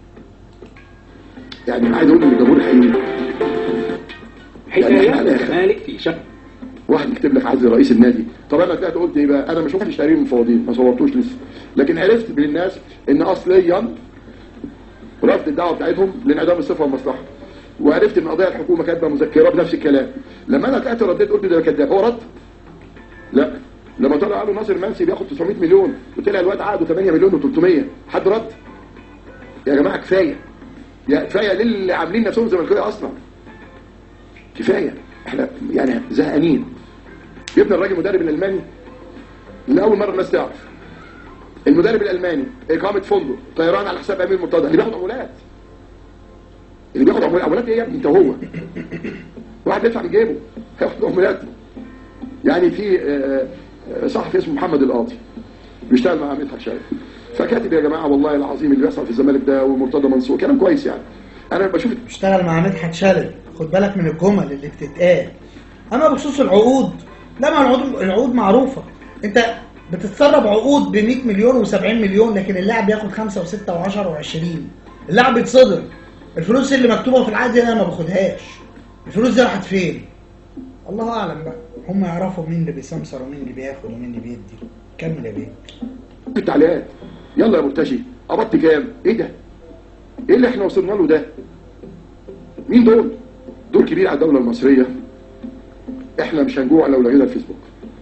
يعني عايز اقول للجمهور الحقيقي يعني حكايات على آخر. الزمالك في شك واحد يكتب لك عز رئيس النادي طب انا طلعت قلت ايه بقى انا ما شفتش تقرير من الفوضين ما صورتوش لسه لكن عرفت من الناس ان اصليا رفض الدعوه بتاعتهم لانعدام الصفه والمصلحه وعرفت ان قضايا الحكومه كاتبه مذكره بنفس الكلام لما انا طلعت رديت قلت ده كذاب هو رد لا لما طلع قالوا ناصر منسي بياخد 900 مليون وطلع الواد عقده 8 مليون و300 حد رد يا جماعه كفايه يا كفايه للي عاملين نفسهم زملكاويه اصلا كفايه احنا يعني زهقانين جبنا الراجل المدرب الالماني لاول مره الناس تعرف المدرب الالماني اقامه فندق طيران على حساب امير مرتضى اللي بياخد عمولات اللي بياخد عمولات عمولات ايه يا ابني انت هو واحد بيدفع من جيبه هياخد عمولات يعني في آه، آه، صحفي اسمه محمد القاضي بيشتغل مع مدحت شايف فكاتب يا جماعه والله العظيم اللي بيحصل في الزمالك ده ومرتضى منصور كلام كويس يعني انا بشوف اشتغل مع مدحت شلبي خد بالك من الجمل اللي بتتقال اما بخصوص العقود لا ما العقود العقود معروفه انت بتتسرب عقود ب 100 مليون و70 مليون لكن اللاعب بياخد 5 و6 و10 و20 اللاعب بيتصدم الفلوس اللي مكتوبه في العقد دي انا ما باخدهاش الفلوس دي راحت فين الله اعلم بقى هم يعرفوا مين اللي بيسمسر ومين اللي بياخد ومين اللي بيدي كمل يا بيه التعليقات يلا يا مرتشي قبضت كام ايه ده ايه اللي احنا وصلنا له ده مين دول دول كبير على الدوله المصريه احنا مش هنجوع لو لغينا الفيسبوك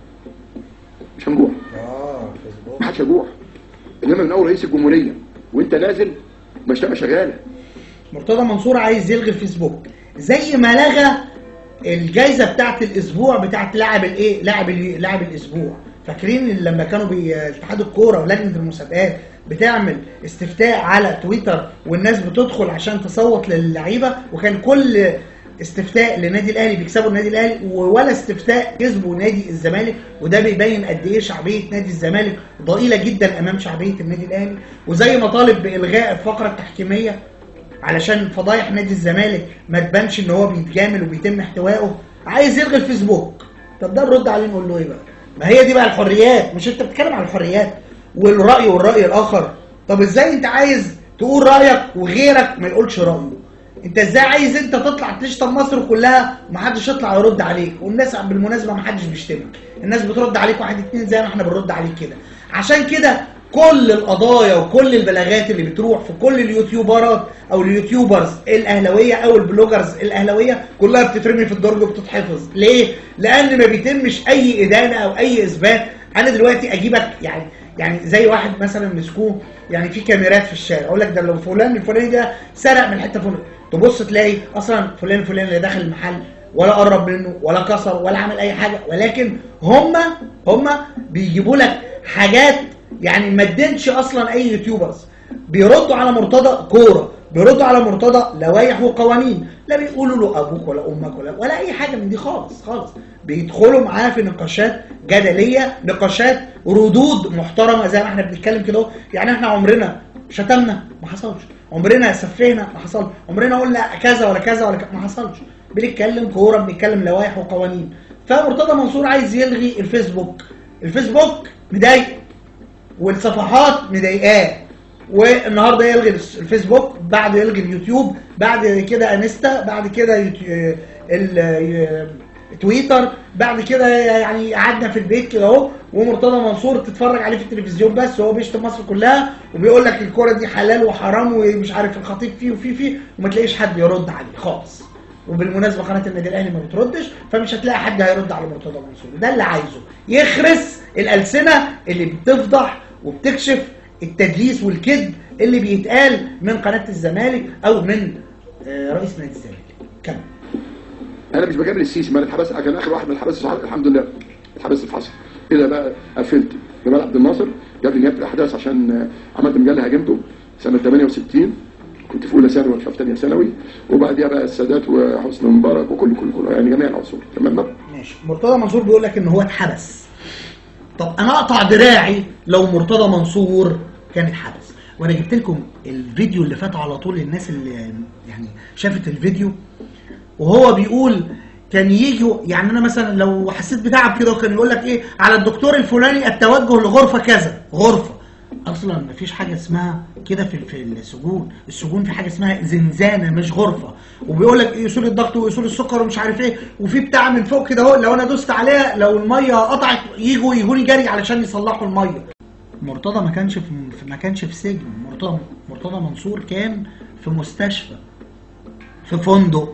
مش هنجوع اه فيسبوك ما حدش هيجوع انما من اول رئيس الجمهوريه وانت نازل مشتمه شغاله مرتضى منصور عايز يلغي الفيسبوك زي ما لغى الجائزه بتاعت الاسبوع بتاعت لاعب الايه لاعب ال- لاعب الاسبوع فاكرين لما كانوا بي- اتحاد الكوره ولجنه المسابقات بتعمل استفتاء على تويتر والناس بتدخل عشان تصوت للعيبه وكان كل استفتاء لنادي الاهلي بيكسبوا النادي الاهلي ولا استفتاء كسبوا نادي الزمالك وده بيبين قد ايه شعبيه نادي الزمالك ضئيله جدا امام شعبيه النادي الاهلي وزي ما طالب بالغاء الفقره التحكيميه علشان فضايح نادي الزمالك ما تبانش ان هو بيتجامل وبيتم احتوائه عايز يلغي الفيسبوك طب ده نرد عليه نقول له ايه بقى ما هي دي بقى الحريات مش انت بتتكلم عن الحريات والراي والراي الاخر طب ازاي انت عايز تقول رايك وغيرك ما يقولش رايه انت ازاي عايز انت تطلع تشتم مصر كلها ومحدش يطلع يرد عليك والناس بالمناسبه محدش بيشتمك الناس بترد عليك واحد اتنين زي ما احنا بنرد عليك كده عشان كده كل القضايا وكل البلاغات اللي بتروح في كل اليوتيوبرات او اليوتيوبرز الاهلاويه او البلوجرز الاهلاويه كلها بتترمي في الدرج وبتتحفظ ليه لان ما بيتمش اي ادانه او اي اثبات انا دلوقتي اجيبك يعني يعني زي واحد مثلا مسكوه يعني في كاميرات في الشارع اقول لك ده لو فلان الفلاني ده سرق من حته فلان تبص تلاقي اصلا فلان الفلاني اللي داخل المحل ولا قرب منه ولا كسر ولا عمل اي حاجه ولكن هم هم بيجيبوا لك حاجات يعني ما ادينش اصلا اي يوتيوبرز بيردوا على مرتضى كوره بيردوا على مرتضى لوائح وقوانين لا بيقولوا له ابوك ولا امك ولا ولا اي حاجه من دي خالص خالص بيدخلوا معاه في نقاشات جدليه نقاشات ردود محترمه زي ما احنا بنتكلم كده اهو. يعني احنا عمرنا شتمنا ما حصلش عمرنا سفينا ما حصلش عمرنا قلنا كذا ولا كذا ولا كذا ما حصلش بنتكلم كوره بنتكلم لوائح وقوانين فمرتضى منصور عايز يلغي الفيسبوك الفيسبوك مضايق والصفحات مضايقاه والنهارده يلغي الفيسبوك بعد يلغي اليوتيوب بعد كده انستا بعد كده يوتي- ال- تويتر بعد كده يعني قعدنا في البيت كده اهو ومرتضى منصور تتفرج عليه في التلفزيون بس وهو بيشتم مصر كلها وبيقول لك الكوره دي حلال وحرام ومش عارف الخطيب فيه وفيه فيه وما تلاقيش حد يرد عليه خالص وبالمناسبه قناه النادي الاهلي ما بتردش فمش هتلاقي حد هيرد على مرتضى منصور ده اللي عايزه يخرس الالسنه اللي بتفضح وبتكشف التدليس والكذب اللي بيتقال من قناه الزمالك او من آه، رئيس نادي الزمالك كمل انا مش بكمل السيسي ما انا اتحبست كان اخر واحد من الحبس الحمد لله اتحبست في حصر كده بقى قفلت جمال عبد الناصر جاب لي نيابه الاحداث عشان آه، عملت مجله هاجمته سنه 68 كنت في اولى ثانوي ولا في ثانيه ثانوي وبعديها بقى السادات وحسني مبارك وكل كل كل يعني جميع العصور تمام ماشي مرتضى منصور بيقول لك ان هو اتحبس طب انا اقطع دراعي لو مرتضى منصور كان اتحبس وانا جبت لكم الفيديو اللي فات على طول الناس اللي يعني شافت الفيديو وهو بيقول كان يجي يعني انا مثلا لو حسيت بتعب كده وكان يقول لك ايه على الدكتور الفلاني التوجه لغرفه كذا غرفه اصلا مفيش حاجه اسمها كده في في السجون السجون في حاجه اسمها زنزانه مش غرفه وبيقول لك ايه اصول الضغط واصول السكر ومش عارف ايه وفي بتاع من فوق كده اهو لو انا دوست عليها لو الميه قطعت يجوا يجوني جري علشان يصلحوا الميه مرتضى ما كانش في ما كانش في سجن مرتضى مرتضى منصور كان في مستشفى في فندق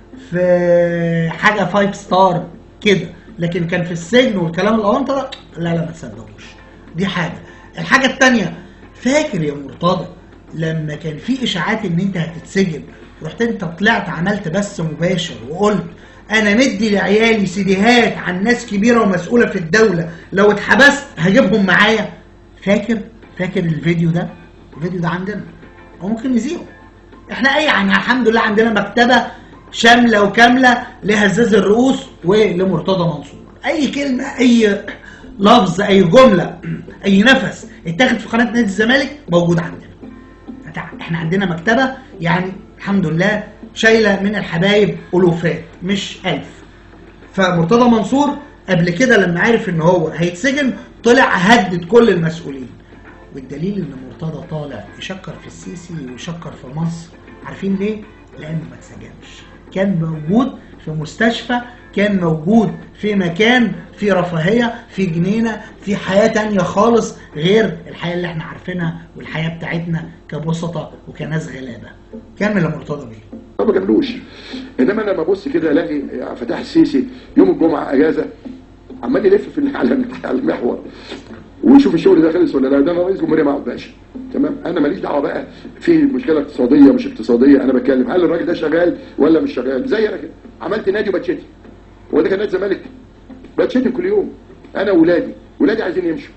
في حاجه فايف ستار كده لكن كان في السجن والكلام الاونطه ده لا لا ما تصدقوش دي حاجه الحاجه الثانيه فاكر يا مرتضى لما كان في اشاعات ان انت هتتسجن رحت انت طلعت عملت بث مباشر وقلت انا مدي لعيالي سيديهات عن ناس كبيره ومسؤوله في الدوله لو اتحبست هجيبهم معايا فاكر فاكر الفيديو ده الفيديو ده عندنا وممكن نذيعه احنا اي يعني الحمد لله عندنا مكتبه شامله وكامله لهزاز الرؤوس ولمرتضى منصور اي كلمه اي لفظ اي جمله اي نفس اتاخد في قناه نادي الزمالك موجود عندنا احنا عندنا مكتبه يعني الحمد لله شايله من الحبايب الوفات مش الف فمرتضى منصور قبل كده لما عرف ان هو هيتسجن طلع هدد كل المسؤولين والدليل ان مرتضى طالع يشكر في السيسي ويشكر في مصر عارفين ليه؟ لانه ما اتسجنش كان موجود في مستشفى كان موجود في مكان في رفاهيه في جنينه في حياه تانية خالص غير الحياه اللي احنا عارفينها والحياه بتاعتنا كبسطه وكناس غلابه كمل يا مرتضى بيه ما بجاملوش انما لما ابص كده الاقي فتح السيسي يوم الجمعه اجازه عمال يلف في على على المحور ويشوف الشغل ده خلص ولا لا ده انا رئيس جمهوريه معه باشا تمام انا ماليش دعوه بقى في مشكله اقتصاديه مش اقتصاديه انا بتكلم هل الراجل ده شغال ولا مش شغال زي انا كده عملت نادي وبتشتم هو ده كان نادي زمالك بتشتم كل يوم انا واولادي ولادي عايزين يمشوا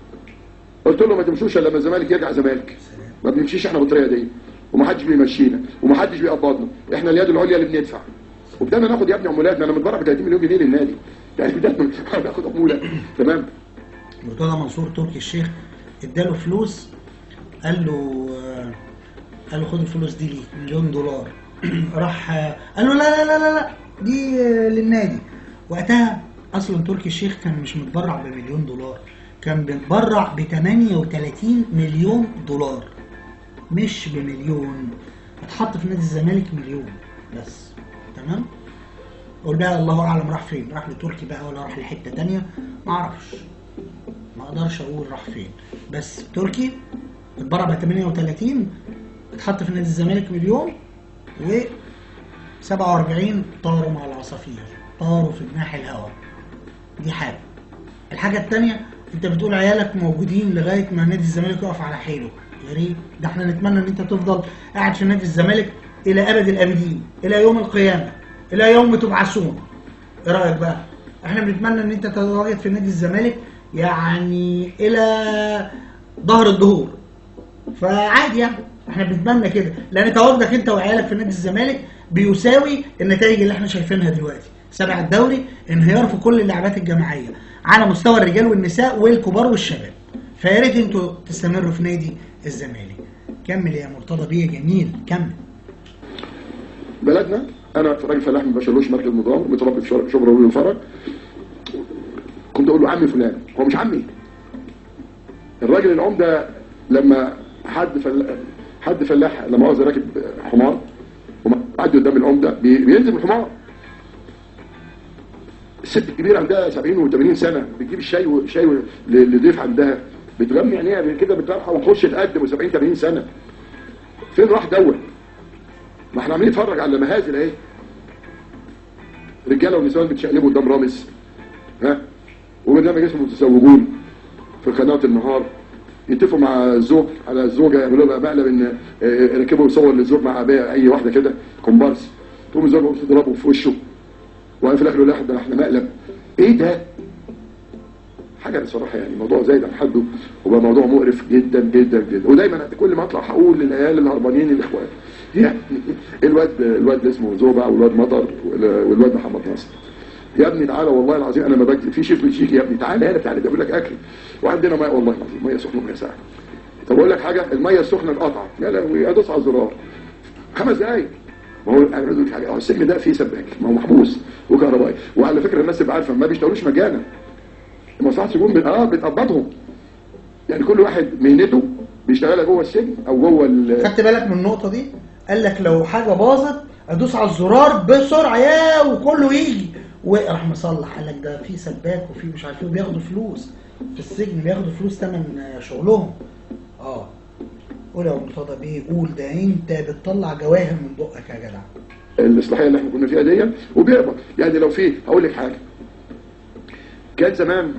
قلت لهم ما تمشوش الا لما الزمالك يرجع زمالك ما بنمشيش احنا بالطريقه دي ومحدش بيمشينا ومحدش بيقبضنا احنا اليد العليا اللي بندفع وبدانا ناخد يا ابني عمولات انا متبرع ب 30 مليون جنيه للنادي يعني بدانا ناخد عموله تمام مرتضى منصور تركي الشيخ اداله فلوس قال له قال له خد الفلوس دي ليك مليون دولار راح قال له لا لا لا لا, لا دي للنادي وقتها اصلا تركي الشيخ كان مش متبرع بمليون دولار كان متبرع ب 38 مليون دولار مش بمليون اتحط في نادي الزمالك مليون بس تمام قول بقى الله اعلم راح فين راح لتركي بقى ولا راح لحته تانية ما اعرفش ما اقدرش اقول راح فين بس تركي اتبرع ب 38 اتحط في نادي الزمالك مليون و 47 طاروا مع العصافير طاروا في جناح الهواء دي حاجه الحاجه الثانيه انت بتقول عيالك موجودين لغايه ما نادي الزمالك يقف على حيله يا ريت ده احنا نتمنى ان انت تفضل قاعد في نادي الزمالك الى ابد الابدين الى يوم القيامه الى يوم تبعثون ايه رايك بقى احنا بنتمنى ان انت تتواجد في نادي الزمالك يعني الى ظهر الظهور فعادي يعني احنا بنتمنى كده لان تواجدك انت وعيالك في نادي الزمالك بيساوي النتائج اللي احنا شايفينها دلوقتي سبع الدوري انهيار في كل اللعبات الجماعيه على مستوى الرجال والنساء والكبار والشباب فيا ريت انتوا تستمروا في نادي الزمالك كمل يا مرتضى بيه جميل كمل بلدنا انا راجل فلاح ما بشيلوش مركز نظام متربي في شبرا شبرا ولي الفرج كنت اقول له عمي فلان هو مش عمي الراجل العمده لما حد فل... حد فلاح لما مؤاخذه راكب حمار ومعدي قدام العمده بي... بينزل من الحمار الست الكبيره عندها 70 و80 سنه بتجيب الشاي وشاي لضيف عندها بتغمي عينيها كده بتطرحها وتخش تقدم و70 80 سنه فين راح دوت ما احنا عاملين نتفرج على مهازل اهي رجاله ونسوان بتشقلبوا قدام رامز ها وبرنامج اسمه متزوجون في قناه النهار يتفقوا مع الزوج على الزوجه يعملوا لها مقلب ان اه، يركبوا صور للزوج مع بقى اي واحده كده كومبارس تقوم الزوجه تضربه في وشه وفي الاخر يقول لها ده احنا مقلب ايه ده؟ حاجه بصراحه يعني موضوع زايد عن حده وبقى موضوع مقرف جدا جدا جدا ودايما كل ما اطلع هقول للعيال الهربانين الاخوان يعني الواد الواد اللي اسمه زوبع والواد مطر والواد محمد ناصر يا ابني تعالى والله العظيم انا ما بكذب في شيف بيجيك يا ابني تعالى هنا تعالى بيقول لك اكل وعندنا ميه والله العظيم ميه سخنه وميه ساقعه طب اقول لك حاجه الميه السخنه اتقطعت يا لهوي ادوس على الزرار خمس دقايق ما هو انا عايز أقول لك حاجه هو السجن ده فيه سباك ما هو محبوس وكهربائي وعلى فكره الناس تبقى عارفه ما بيشتغلوش مجانا مصلحه السجون بت- اه بتقبضهم يعني كل واحد مهنته بيشتغلها جوه السجن او جوه ال- خدت بالك من النقطه دي قال لك لو حاجه باظت ادوس على الزرار بسرعه يا وكله يجي وراح مصلح قال لك ده في سباك وفي مش عارف ايه وبياخدوا فلوس في السجن بياخدوا فلوس تمن شغلهم اه قول يا مرتضى بيه قول ده انت بتطلع جواهر من بقك يا جدع الاصلاحيه اللي احنا كنا فيها دي وبيقبض يعني لو في هقول لك حاجه كان زمان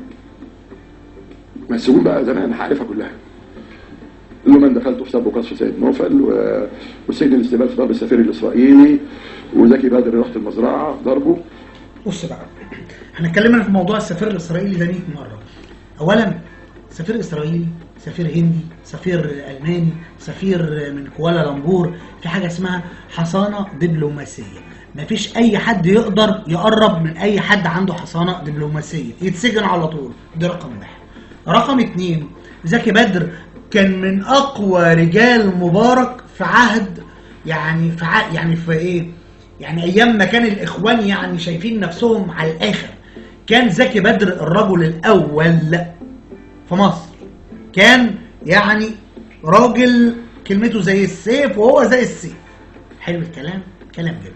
ما السجون بقى زمان عارفها كلها اللي من دخلته في سب وقصف سيد نوفل و- وسجن الاستقبال في ضرب السفير الاسرائيلي وزكي بدر رحت المزرعه ضربه بص بقى احنا اتكلمنا في موضوع السفير الاسرائيلي ده 100 مره اولا سفير اسرائيلي سفير هندي سفير الماني سفير من كوالالمبور في حاجه اسمها حصانه دبلوماسيه مفيش اي حد يقدر يقرب من اي حد عنده حصانه دبلوماسيه يتسجن على طول ده رقم واحد رقم اتنين زكي بدر كان من اقوى رجال مبارك في عهد يعني في عهد يعني في ايه يعني ايام ما كان الاخوان يعني شايفين نفسهم على الاخر كان زكي بدر الرجل الاول في مصر كان يعني راجل كلمته زي السيف وهو زي السيف حلو الكلام كلام جميل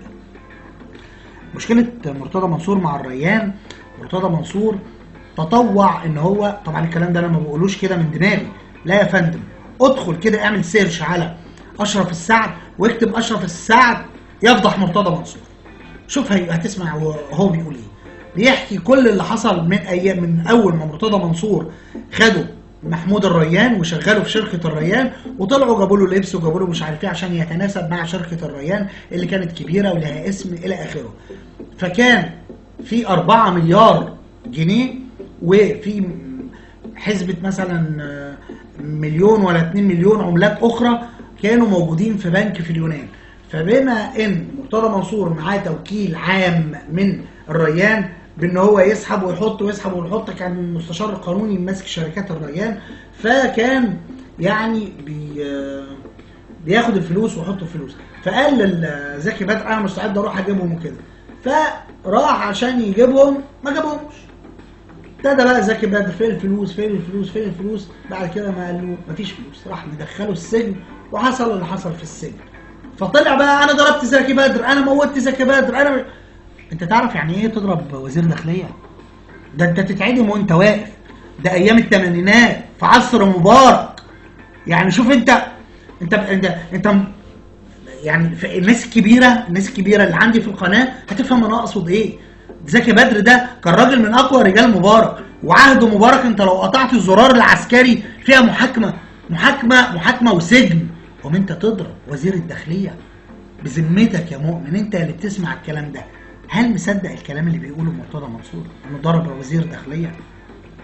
مشكلة مرتضى منصور مع الريان مرتضى منصور تطوع ان هو طبعا الكلام ده انا ما بقولوش كده من دماغي لا يا فندم ادخل كده اعمل سيرش على اشرف السعد واكتب اشرف السعد يفضح مرتضى منصور شوف هي- هتسمع هو هو بيقول ايه بيحكي كل اللي حصل من ايام من اول ما مرتضى منصور خدوا محمود الريان وشغله في شركه الريان وطلعوا جابوا له لبس وجابوا له مش عارف ايه عشان يتناسب مع شركه الريان اللي كانت كبيره ولها اسم الى اخره فكان في 4 مليار جنيه وفي حسبة مثلا آه، مليون ولا 2 مليون عملات أخرى كانوا موجودين في بنك في اليونان فبما ان مرتضى منصور معاه توكيل عام من الريان بان هو يسحب ويحط ويسحب ويحط كان مستشار قانوني ماسك شركات الريان فكان يعني بي بياخد الفلوس ويحط الفلوس فقال لزكي بدر انا مستعد اروح اجيبهم وكده فراح عشان يجيبهم ما جابهمش ابتدى بقى زكي بدر فين الفلوس فين الفلوس فين الفلوس بعد كده ما قال له مفيش فلوس راح مدخله السجن وحصل اللي حصل في السجن فطلع بقى انا ضربت زكي بدر انا موتت زكي بدر انا انت تعرف يعني ايه تضرب وزير داخليه ده انت تتعدم وانت واقف ده ايام الثمانينات في عصر مبارك يعني شوف انت انت انت انت يعني في الناس الكبيره الناس الكبيره اللي عندي في القناه هتفهم انا اقصد ايه زكي بدر ده كان راجل من اقوى رجال مبارك وعهد مبارك انت لو قطعت الزرار العسكري فيها محاكمه محاكمه محاكمه وسجن قوم انت تضرب وزير الداخليه بذمتك يا مؤمن انت اللي بتسمع الكلام ده هل مصدق الكلام اللي بيقوله مرتضى منصور انه ضرب وزير داخليه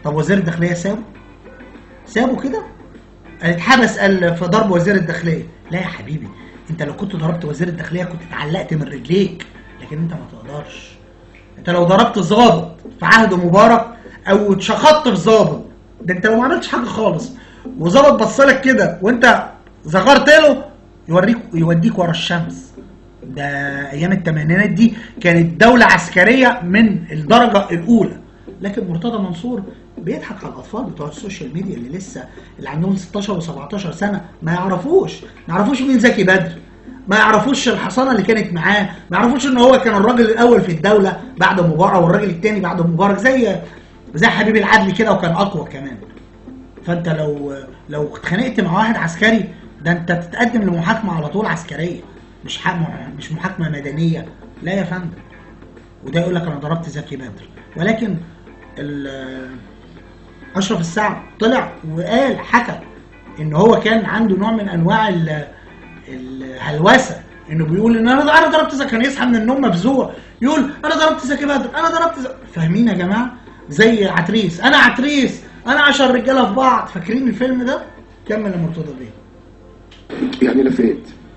طب وزير الداخليه سابه سابه كده قال اتحبس قال في ضرب وزير الداخليه لا يا حبيبي انت لو كنت ضربت وزير الداخليه كنت اتعلقت من رجليك لكن انت ما تقدرش انت لو ضربت ضابط في عهد مبارك او اتشخطت في ضابط ده انت لو ما عملتش حاجه خالص وظابط بصلك كده وانت زغرت له يوريك يوديك ورا الشمس ده ايام الثمانينات دي كانت دوله عسكريه من الدرجه الاولى لكن مرتضى منصور بيضحك على الاطفال بتوع السوشيال ميديا اللي لسه اللي عندهم 16 و17 سنه ما يعرفوش ما يعرفوش مين زكي بدر ما يعرفوش الحصانه اللي كانت معاه ما يعرفوش ان هو كان الراجل الاول في الدوله بعد مبارك والراجل الثاني بعد مبارك زي زي حبيب العدل كده وكان اقوى كمان فانت لو لو اتخانقت مع واحد عسكري ده انت تتقدم لمحاكمه على طول عسكريه مش حق مش محاكمه مدنيه لا يا فندم وده يقول لك انا ضربت زكي بدر ولكن ال- اشرف السعد طلع وقال حكى ان هو كان عنده نوع من انواع ال- الهلوسه انه بيقول ان انا انا ضربت زكي كان يصحى من النوم مفزوع يقول انا ضربت زكي بدر انا ضربت زكي فاهمين يا جماعه زي عتريس انا عتريس انا عشر رجاله في بعض فاكرين الفيلم ده كمل يا مرتضى بيه يعني لفيت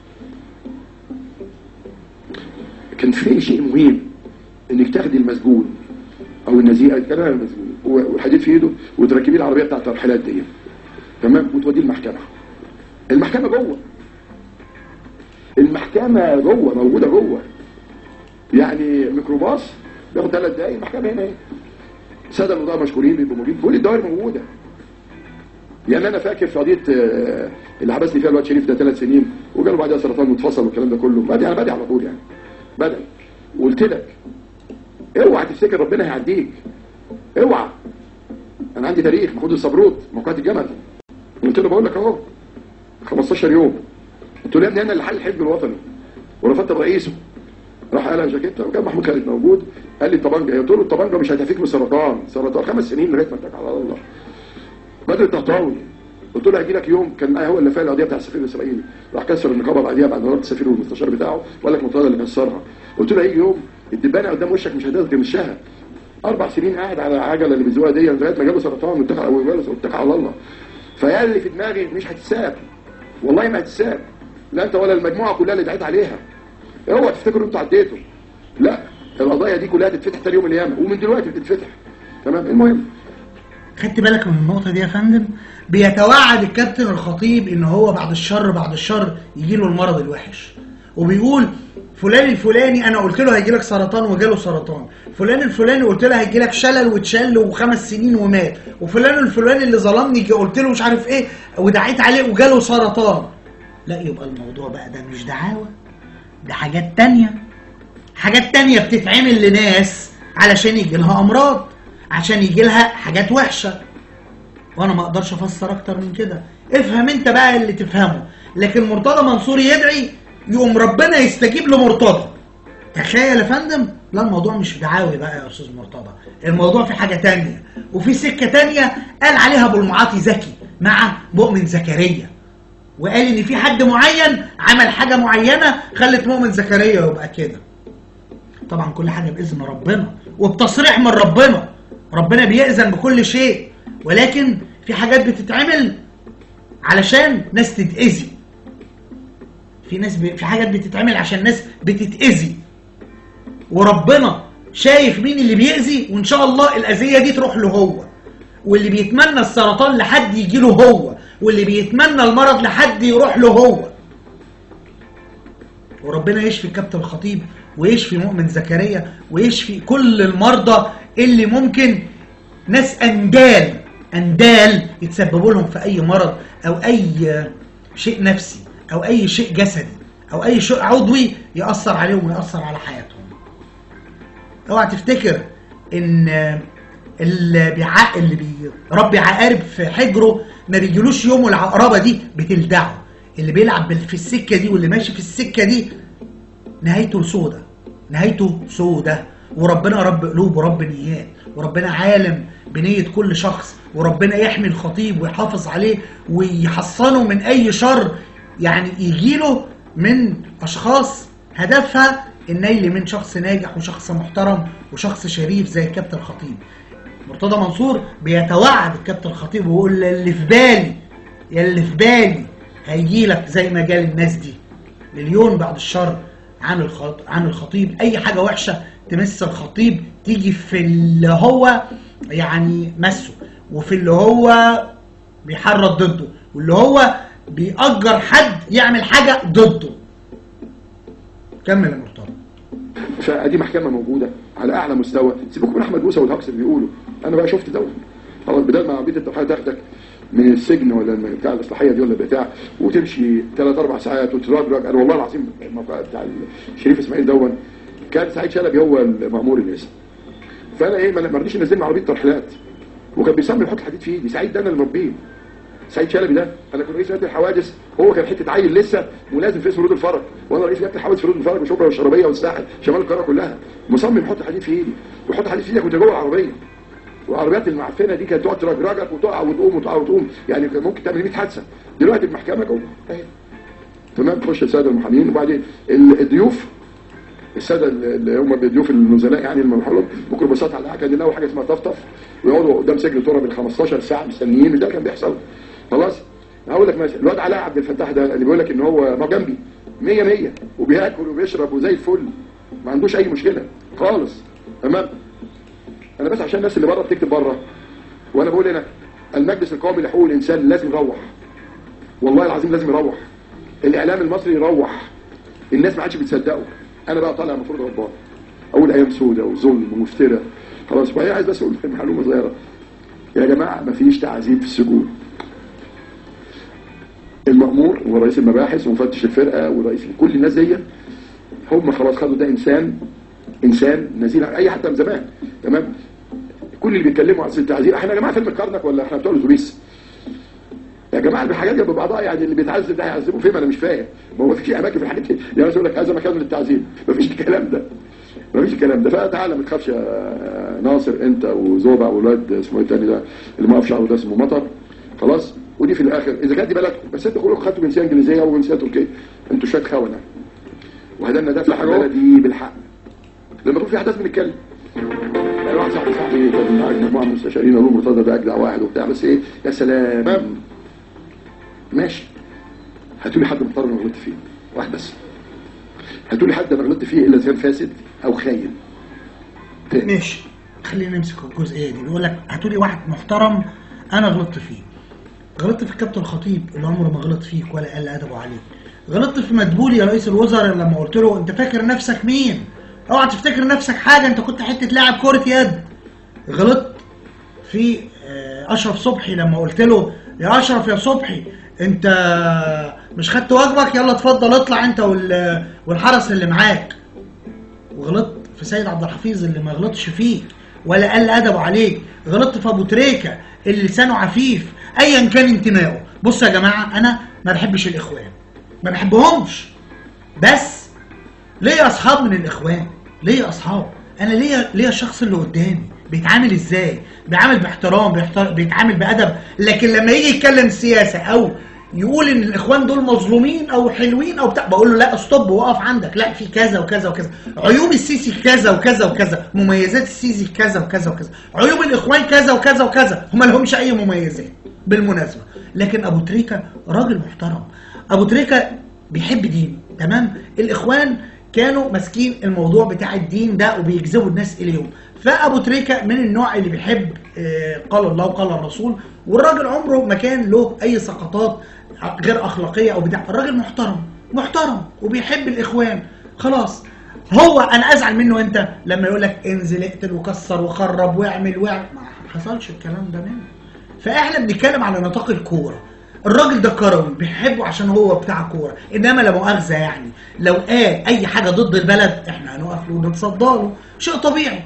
كان في شيء مهم انك تاخدي المسجون او النزيهه كان المسجون والحديد في ايده وتركبيه العربيه بتاعت الترحيلات دي تمام وتوديه المحكمه المحكمه جوه المحكمه جوه موجوده جوه يعني ميكروباص بياخد ثلاث دقايق المحكمه هنا اهي الساده القضاه مشكورين بيبقوا موجودين كل الدوائر موجوده يعني انا فاكر في قضيه آه، اللي حبسني فيها الواد شريف ده ثلاث سنين وجاله بعدها سرطان واتفصل والكلام ده كله بدي انا بدي على طول يعني بدأ وقلت لك اوعى تفتكر ربنا هيعديك اوعى انا عندي تاريخ محمود الصبروت موقعة الجمل قلت له بقول لك اهو 15 يوم قلت له يا ابني انا اللي حل الحزب الوطني ورفضت رئيسه راح قال جاكيته وكان محمود خالد موجود قال لي الطبنجه قلت له الطبنجه مش هتفيك من السرطان سرطان خمس سنين لغايه ما اتك على الله بدر الطهطاوي قلت له هيجي لك يوم كان معايا هو اللي فاعل القضيه بتاع السفير الاسرائيلي راح كسر النقابه بعديها بعد ما ضربت السفير والمستشار بتاعه وقال لك مرتضى اللي كسرها قلت له هيجي يوم الدبانه قدام وشك مش هتقدر تمشيها اربع سنين قاعد على العجله اللي بيزوقها دي لغايه ما جاله سرطان واتكل على واتكل على الله فقال لي في دماغي مش هتتساب والله ما هتتساب لا انت ولا المجموعه كلها اللي دعيت عليها اوعى تفتكروا انتوا عديتوا لا القضايا دي كلها تتفتح تاني يوم القيامه ومن دلوقتي بتتفتح تمام المهم خدت بالك من النقطة دي يا فندم؟ بيتوعد الكابتن الخطيب ان هو بعد الشر بعد الشر يجي له المرض الوحش وبيقول فلان الفلاني انا قلت له هيجي لك سرطان وجاله سرطان فلان الفلاني قلت له هيجي لك شلل واتشل وخمس سنين ومات وفلان الفلاني اللي ظلمني قلت له مش عارف ايه ودعيت عليه وجاله سرطان لا يبقى الموضوع بقى ده مش دعاوى ده حاجات تانية حاجات تانية بتتعمل لناس علشان يجي لها امراض عشان يجي لها حاجات وحشه وانا ما اقدرش افسر اكتر من كده افهم انت بقى اللي تفهمه لكن مرتضى منصور يدعي يقوم ربنا يستجيب لمرتضى تخيل يا فندم لا الموضوع مش دعاوي بقى يا استاذ مرتضى الموضوع في حاجه تانية وفي سكه تانية قال عليها ابو المعاطي زكي مع مؤمن زكريا وقال ان في حد معين عمل حاجه معينه خلت مؤمن زكريا يبقى كده طبعا كل حاجه باذن ربنا وبتصريح من ربنا ربنا بيأذن بكل شيء ولكن في حاجات بتتعمل علشان ناس تتأذي في ناس ب... في حاجات بتتعمل عشان ناس بتتأذي وربنا شايف مين اللي بيأذي وإن شاء الله الأذية دي تروح له هو واللي بيتمنى السرطان لحد يجي له هو واللي بيتمنى المرض لحد يروح له هو وربنا يشفي كابتن الخطيب ويشفي مؤمن زكريا ويشفي كل المرضى اللي ممكن ناس اندال اندال يتسببوا لهم في اي مرض او اي شيء نفسي او اي شيء جسدي او اي شيء عضوي ياثر عليهم وياثر على حياتهم اوعى تفتكر ان اللي بيع اللي بيربي عقارب في حجره ما بيجيلوش يوم العقربه دي بتلدعه اللي بيلعب في السكه دي واللي ماشي في السكه دي نهايته سودة نهايته سودة وربنا رب قلوب ورب نيات وربنا عالم بنية كل شخص وربنا يحمي الخطيب ويحافظ عليه ويحصنه من أي شر يعني يجيله من أشخاص هدفها النيل من شخص ناجح وشخص محترم وشخص شريف زي الكابتن الخطيب مرتضى منصور بيتوعد الكابتن الخطيب ويقول اللي في بالي يا اللي في بالي هيجي لك زي ما جال الناس دي مليون بعد الشر عن الخط... عن الخطيب اي حاجه وحشه تمس الخطيب تيجي في اللي هو يعني مسه وفي اللي هو بيحرض ضده واللي هو بيأجر حد يعمل حاجه ضده كمل يا مرتضى فدي محكمه موجوده على اعلى مستوى سيبكم من احمد موسى والهكس اللي بيقولوا انا بقى شفت دوت خلاص بدل ما عربيه التوحيه تاخدك من السجن ولا من بتاع الاصلاحيه دي ولا بتاع وتمشي ثلاث اربع ساعات وتتراجع انا والله العظيم الموقع بتاع الشريف اسماعيل دون كان سعيد شلبي هو المامور الاسم فانا ايه ما ما رضيش ينزلني عربيه ترحيلات وكان بيصمم يحط الحديد في ايدي سعيد ده انا اللي مربيه سعيد شلبي ده انا كنت رئيس لجنه الحوادث هو كان حته عيل لسه ملازم في اسم رود الفرج وانا رئيس لجنه الحوادث في رود الفرج وشبرا والشربيه والساحل شمال القاهره كلها مصمم يحط حديد في ايدي ويحط حديد في ايدك وانت جوه العربيه والعربيات المعفنه دي كانت تقعد ترجرجك وتقع وتقوم وتقع وتقوم يعني كان ممكن تعمل 100 حادثه دلوقتي المحكمه جوه اهي تمام تخش الساده المحامين وبعدين ال- الضيوف الساده اللي هم الضيوف النزلاء يعني المرحله ميكروباصات على كان يلاقوا حاجه اسمها طفطف ويقعدوا قدام سجن ترى بال 15 ساعه مستنيين وده كان بيحصل خلاص هقول لك مثلا الواد علاء عبد الفتاح ده اللي بيقول لك ان هو ما جنبي 100 100 وبياكل وبيشرب وزي الفل ما عندوش اي مشكله خالص تمام انا بس عشان الناس اللي بره بتكتب بره وانا بقول هنا المجلس القومي لحقوق الانسان لازم يروح والله العظيم لازم يروح الاعلام المصري يروح الناس ما عادش بتصدقه انا بقى طالع المفروض غضبان اقول ايام سودة وظلم ومفترى خلاص وهي عايز بس اقول معلومه صغيره يا جماعه ما فيش تعذيب في السجون المأمور ورئيس المباحث ومفتش الفرقه ورئيس كل الناس دي هم خلاص خدوا ده انسان انسان نزيل عن اي حتى من زمان تمام كل اللي بيتكلموا عن التعذيب احنا يا جماعه فيلم الكرنك ولا احنا بتوع الاتوبيس يا جماعه الحاجات دي ببعضها يعني اللي بيتعذب ده هيعذبه فين ما انا مش فاهم ما هو فيش اماكن في الحاجات دي يعني مثلا يقول لك هذا مكان للتعذيب ما فيش الكلام ده ما فيش الكلام ده فتعالى ما تخافش يا ناصر انت وزوبع والواد اسمه ايه التاني ده اللي موقف شعره ده اسمه مطر خلاص ودي في الاخر اذا كانت دي بلدكم بس انتوا كلكم خدتوا جنسيه انجليزيه وجنسيه تركيه انتوا شويه خونه وهدلنا ده في البلدي بالحق لما يكون في احداث بنتكلم يعني واحد صاحبي صاحبي كان معاه مجموعه من المستشارين قالوا له مرتضى ده اجدع واحد وبتاع بس ايه يا سلام ماشي هاتوا لي حد محترم انا غلطت فيه واحد بس هاتوا لي حد انا غلطت فيه الا اذا كان فاسد او خاين تاني ماشي خلينا نمسك الجزئيه دي بيقول لك هاتوا لي واحد محترم انا غلطت فيه غلطت في الكابتن الخطيب اللي عمره ما غلط فيك ولا قل ادبه عليك غلطت في مدبولي يا رئيس الوزراء لما قلت له انت فاكر نفسك مين اوعى تفتكر نفسك حاجه انت كنت حته لاعب كره يد غلطت في آه، اشرف صبحي لما قلت له يا اشرف يا صبحي انت مش خدت واجبك يلا اتفضل اطلع انت وال- والحرس اللي معاك وغلطت في سيد عبد الحفيظ اللي ما غلطش فيك ولا قل ادبه عليك غلطت في ابو تريكه اللي لسانه عفيف ايا كان انتمائه بصوا يا جماعه انا ما بحبش الاخوان ما بحبهمش بس ليا اصحاب من الاخوان ليا اصحاب انا ليا ليا الشخص اللي قدامي بيتعامل ازاي بيعامل باحترام بيحتر... بيتعامل بادب لكن لما يجي يتكلم سياسه او يقول ان الاخوان دول مظلومين او حلوين او بتاع بقول له لا استوب وقف عندك لا في كذا وكذا وكذا عيوب السيسي كذا وكذا وكذا مميزات السيسي كذا وكذا وكذا عيوب الاخوان كذا وكذا وكذا هم لهمش اي مميزات بالمناسبه لكن ابو تريكه راجل محترم ابو تريكه بيحب دين تمام الاخوان كانوا ماسكين الموضوع بتاع الدين ده وبيجذبوا الناس اليهم فابو تريكه من النوع اللي بيحب آه، قال الله وقال الرسول والراجل عمره ما كان له اي سقطات غير اخلاقيه او بتاع الراجل محترم محترم وبيحب الاخوان خلاص هو انا ازعل منه انت لما يقول لك انزل اقتل وكسر وخرب واعمل واعمل ما حصلش الكلام ده منه فاحنا بنتكلم على نطاق الكوره الراجل ده كروي بيحبه عشان هو بتاع كوره انما لا مؤاخذه يعني لو قال اي حاجه ضد البلد احنا هنقف له ونتصدى له شيء طبيعي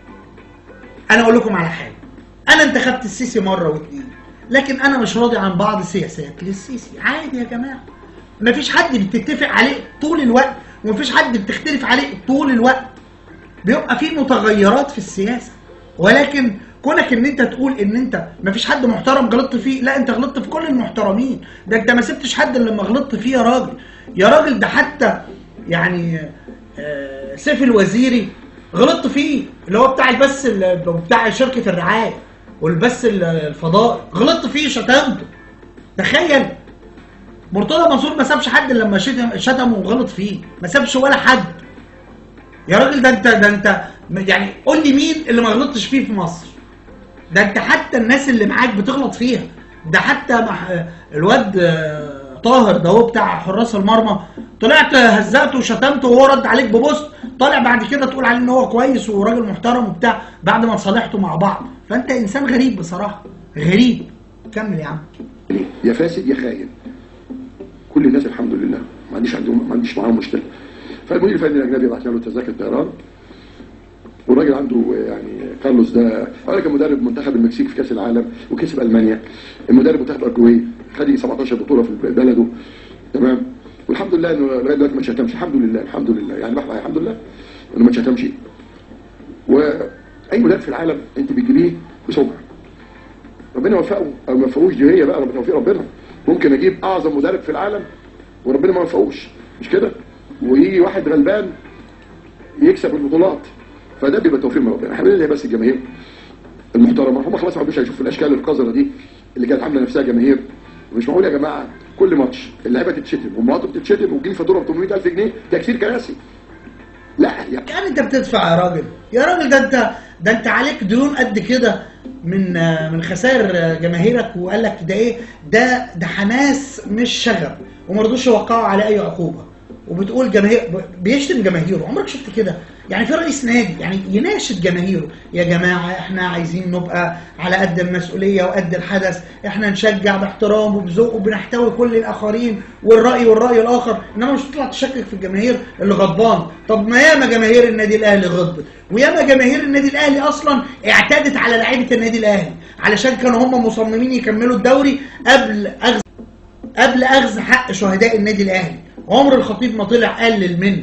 انا اقول لكم على حاجه انا انتخبت السيسي مره واتنين لكن انا مش راضي عن بعض السياسات للسيسي عادي يا جماعه مفيش حد بتتفق عليه طول الوقت ومفيش حد بتختلف عليه طول الوقت بيبقى في متغيرات في السياسه ولكن كونك ان انت تقول ان انت مفيش حد محترم غلطت فيه لا انت غلطت في كل المحترمين ده انت ما سبتش حد الا لما غلطت فيه يا راجل يا راجل ده حتى يعني آه، سيف الوزيري غلطت فيه اللي هو بتاع البث ال- بتاع شركه الرعايه والبث ال- الفضائي غلطت فيه شتمته تخيل مرتضى منصور ما سابش حد لما شتم شتمه وغلط فيه ما سابش ولا حد يا راجل ده انت ده انت يعني قول لي مين اللي ما غلطتش فيه في مصر ده انت حتى الناس اللي معاك بتغلط فيها ده حتى مع الواد آه، طاهر ده هو بتاع حراس المرمى طلعت هزقته وشتمته وهو رد عليك ببوست طالع بعد كده تقول عليه ان هو كويس وراجل محترم وبتاع بعد ما صالحتوا مع بعض فانت انسان غريب بصراحه غريب كمل يا عم يا فاسد يا خاين كل الناس الحمد لله ما عنديش عندهم ما عنديش معاهم مشكله فالمدير الفني الاجنبي بعت له تذاكر طيران والراجل عنده يعني كارلوس ده الراجل كان مدرب منتخب المكسيك في كاس العالم وكسب المانيا المدرب منتخب الاورجواي خد 17 بطوله في بلده تمام والحمد لله انه لغايه دلوقتي ما اتشتمش الحمد لله الحمد لله يعني بحمد الحمد لله انه ما اتشتمش واي مدرب في العالم انت بتجيبيه بسمعه ربنا يوفقه او ما يوفقوش دي هي بقى ربنا توفيق ربنا ممكن اجيب اعظم مدرب في العالم وربنا ما يوفقوش مش كده ويجي واحد غلبان يكسب البطولات فده بيبقى توفيق من ربنا احنا بندعي بس الجماهير المحترمه هم خلاص ما عادوش هيشوفوا الاشكال القذره دي اللي كانت عامله نفسها جماهير مش معقول يا جماعه كل ماتش اللعيبه تتشتم ومراته بتتشتم وتجيب فاتوره ب 800000 جنيه تكسير كراسي لا يعني يعني انت بتدفع يا راجل يا راجل ده انت ده انت عليك ديون قد كده من من خسائر جماهيرك وقال لك ده ايه ده ده حماس مش شغب وما رضوش يوقعوا على اي عقوبه وبتقول جماهير بيشتم جماهيره عمرك شفت كده يعني في رئيس نادي يعني يناشد جماهيره يا جماعه احنا عايزين نبقى على قد المسؤوليه وقد الحدث احنا نشجع باحترام وبذوق وبنحتوي كل الاخرين والراي والراي الاخر انما مش تطلع تشكك في الجماهير اللي غضبان طب ما ياما جماهير النادي الاهلي غضبت وياما جماهير النادي الاهلي اصلا اعتادت على لعيبه النادي الاهلي علشان كانوا هم مصممين يكملوا الدوري قبل اخذ قبل اخذ حق شهداء النادي الاهلي عمر الخطيب ما طلع قلل من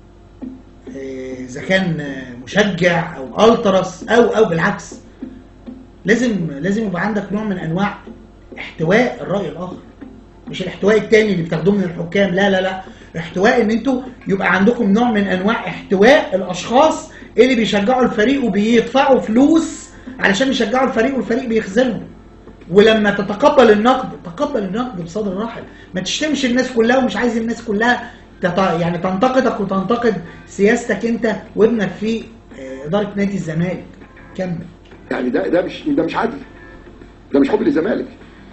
آه، اذا كان آه، مشجع او الترس او او بالعكس لازم لازم يبقى عندك نوع من انواع احتواء الراي الاخر مش الاحتواء التاني اللي بتاخدوه من الحكام لا لا لا احتواء ان انتوا يبقى عندكم نوع من انواع احتواء الاشخاص اللي بيشجعوا الفريق وبيدفعوا فلوس علشان يشجعوا الفريق والفريق بيخذلهم ولما تتقبل النقد تقبل النقد بصدر رحب ما تشتمش الناس كلها ومش عايز الناس كلها تط... يعني تنتقدك وتنتقد سياستك انت وابنك في آه، اداره نادي الزمالك كمل يعني ده ده مش ده مش عدل ده مش حب للزمالك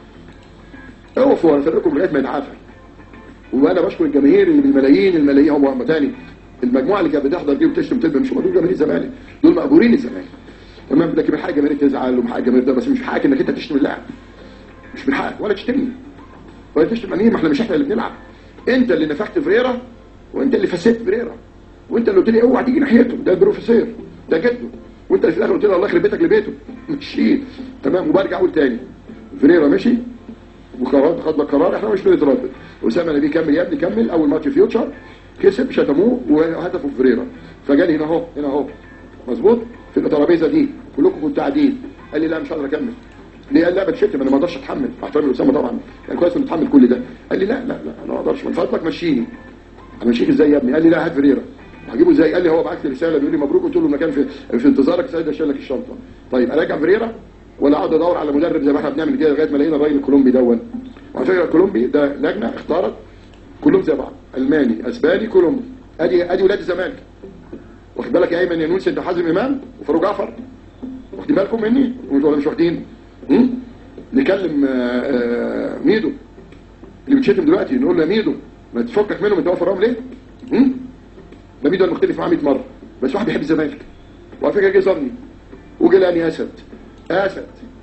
اوقفوا على فريقكم لغايه ما يتعافى وانا بشكر الجماهير اللي بالملايين الملايين هم هم تاني المجموعه اللي كانت بتحضر دي وبتشتم تلبى مش هم دول جماهير الزمالك دول مقبورين الزمالك تمام لكن من حق الجماهير تزعل ومن حق الجماهير ده بس مش من حقك انك انت تشتم اللاعب مش من حقك ولا تشتمني ولا تشتم امير ما احنا مش احنا اللي بنلعب انت اللي نفخت فريرا وانت اللي فسدت فريرا وانت اللي قلت لي اوعى تيجي ناحيته ده البروفيسور ده جده وانت اللي في الاخر قلت لي الله يخرب بيتك لبيته مشي تمام وبرجع اقول تاني فريرا مشي وقرار خد لك قرار احنا مش بنتردد اسامه نبيه كمل يا ابني كمل اول ماتش فيوتشر كسب شتموه وهدفوا في فريرا فجالي هنا اهو هنا اهو مظبوط في الترابيزه دي كلكم كنتوا قاعدين قال لي لا مش هقدر اكمل ليه قال لا بتشتم انا ما اقدرش اتحمل احترم اسامه طبعا يعني كويس انه اتحمل كل ده قال لي لا لا لا انا ما اقدرش من فضلك مشيني امشيك ازاي يا ابني قال لي لا هات فريرا هجيبه ازاي قال لي هو بعت لي رساله بيقول لي مبروك قلت له المكان في في انتظارك سيد اشيل لك الشنطه طيب اراجع فريرا ولا اقعد ادور على مدرب زي ما احنا بنعمل كده لغايه ما لقينا الراجل الكولومبي دون وعلى فكره الكولومبي ده لجنه اختارت كلهم زي بعض الماني اسباني كولومبي ادي ادي ولاد الزمالك واخد بالك يا ايمن يا نونس انت حازم امام وفاروق جعفر واخدين بالكم مني ولا مش واخدين هم؟ نكلم آه، آه، ميدو اللي بتشتم دلوقتي نقول له يا ميدو ما تفكك منهم انت واقف وراهم ليه؟ هم؟ ده ميدو انا مختلف معاه 100 مره بس واحد بيحب الزمالك وعلى فكره جه زارني وجه لاني اسد اسد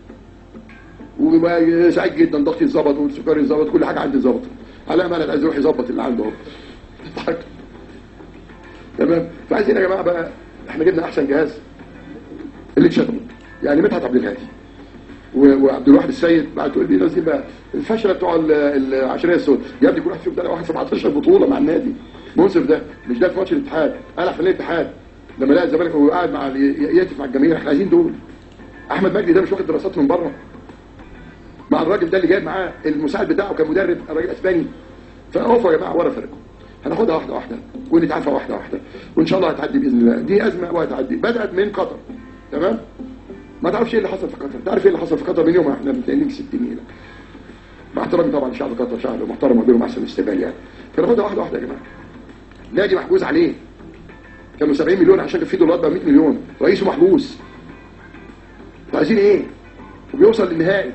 وسعيد جدا ضغطي اتظبط والسكري اتظبط كل حاجه عندي اتظبطت على امل عايز يروح يظبط اللي عنده اهو اضحك. تمام فعايزين يا جماعه بقى احنا جبنا احسن جهاز اللي اتشتموا يعني مدحت عبد الهادي و- وعبد الواحد السيد بعد تقول لي نازلين بقى الفشله بتوع ال- العشريه السوداء يا ابني كل واحد فيهم ده واحد 17 بطوله مع النادي منصف ده مش ده في ماتش الاتحاد قلع في الاتحاد لما لقى الزمالك وهو قاعد مع ال- يهتف مع الجماهير احنا عايزين دول احمد مجدي ده مش واخد دراسات من بره مع الراجل ده اللي جايب معاه المساعد بتاعه كان مدرب الراجل اسباني فاقفوا يا جماعه ورا فريقكم هناخدها واحده واحده ونتعافى واحده واحده وان شاء الله هتعدي باذن الله دي ازمه وهتعدي بدات من قطر تمام ما تعرفش ايه اللي حصل في قطر تعرف ايه اللي حصل في قطر من يوم ما احنا متنين 60 نيله مع احترامي طبعا شعب قطر شعب محترم وبينهم احسن استقبال يعني فناخدها واحده واحده يا جماعه نادي محجوز عليه كانوا 70 مليون عشان كان في دولار بقى 100 مليون رئيسه محبوس انتوا عايزين ايه وبيوصل للنهائي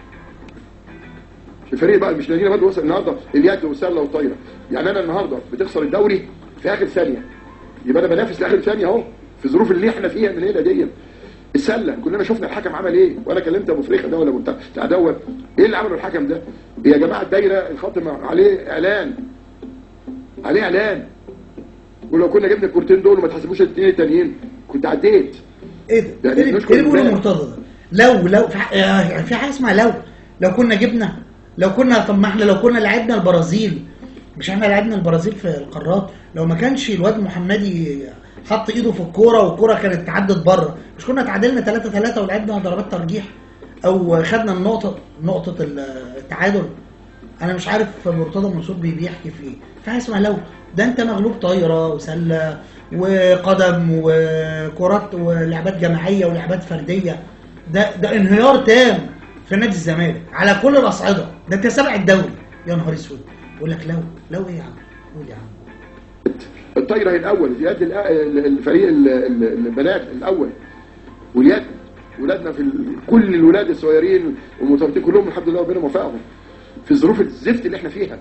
الفريق بقى مش نادينا برضه وصل النهارده اليد والسله والطايره يعني انا النهارده بتخسر الدوري في اخر ثانيه يبقى انا بنافس لاخر ثانيه اهو في الظروف اللي احنا فيها من هنا دي السله كلنا شفنا الحكم عمل ايه وانا كلمت ابو فريخه ده ولا بتاع بتاع دوت ايه اللي عمله الحكم ده يا جماعه الدايره الخط مع- عليه اعلان عليه اعلان ولو كنا جبنا الكورتين دول وما تحسبوش الاثنين التانيين كنت عديت ايه ده؟ يعني ايه اللي نشكر إيه اللي بيقوله الله. مرتضى ده؟ لو لو في ح- يعني في حاجه اسمها لو لو كنا جبنا لو كنا طب ما احنا لو كنا لعبنا البرازيل مش احنا لعبنا البرازيل في القارات لو ما كانش الواد محمدي حط ايده في الكوره والكوره كانت تعدت بره مش كنا تعادلنا 3 3 ولعبنا ضربات ترجيح او خدنا النقطه نقطه التعادل انا مش عارف مرتضى منصور بي- بيحكي في ايه في حاجه اسمها لو ده انت مغلوب طايره وسله وقدم وكرات ولعبات جماعيه ولعبات فرديه ده ده انهيار تام في نادي الزمالك على كل الاصعده ده انت سابع الدوري يا نهار اسود يقول لك لو لو ايه يا عم قول يا عم الطايره هي الاول اليد الأ- ال- الفريق ال- ال- البنات الاول واليد ولادنا في ال- كل الولاد الصغيرين والمرتبطين كلهم الحمد لله ربنا وفقهم في الظروف الزفت اللي احنا فيها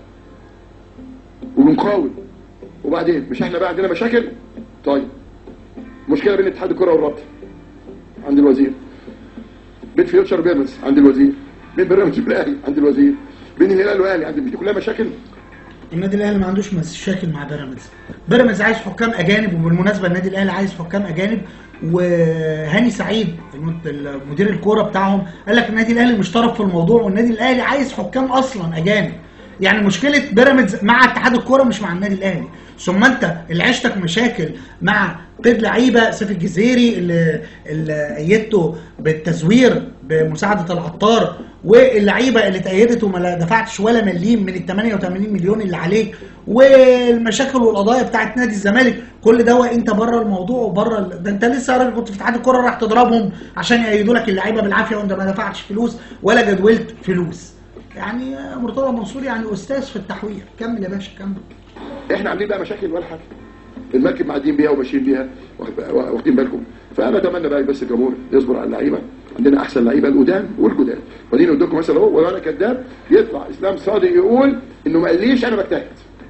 وبنقاوم وبعدين مش احنا بقى عندنا مشاكل طيب مشكله بين اتحاد الكره والرابطه عند الوزير بين فيوتشر بيراميدز عند الوزير بين بيراميدز والاهلي عند الوزير بين الهلال والاهلي عند دي كلها مشاكل النادي الاهلي ما عندوش مشاكل مع بيراميدز بيراميدز عايز حكام اجانب وبالمناسبه النادي الاهلي عايز حكام اجانب وهاني سعيد المد- المدير الكوره بتاعهم قال لك النادي الاهلي مش طرف في الموضوع والنادي الاهلي عايز حكام اصلا اجانب يعني مشكله بيراميدز مع اتحاد الكوره مش مع النادي الاهلي ثم انت اللي عشتك مشاكل مع قيد لعيبه سيف الجزيري اللي اللي ايدته بالتزوير بمساعده العطار واللعيبه اللي تأيدت وما دفعتش ولا مليم من ال 88 مليون اللي عليك والمشاكل والقضايا بتاعت نادي الزمالك كل ده انت بره الموضوع وبره ال... ده انت لسه راجل كنت في اتحاد الكوره راح تضربهم عشان يأيدوا لك اللعيبه بالعافيه وانت ما دفعتش فلوس ولا جدولت فلوس يعني مرتضى منصور يعني استاذ في التحوير كمل يا باشا كمل احنا عاملين بقى مشاكل ولا حاجه المركب معديين بيها وماشيين بيها واخد- واخدين بالكم فانا اتمنى بقى بس الجمهور يصبر على اللعيبه عندنا احسن لعيبه القدام والجداد وبعدين قدامكم مثلا اهو وانا كذاب يطلع اسلام صادق يقول انه ما قاليش انا بجتهد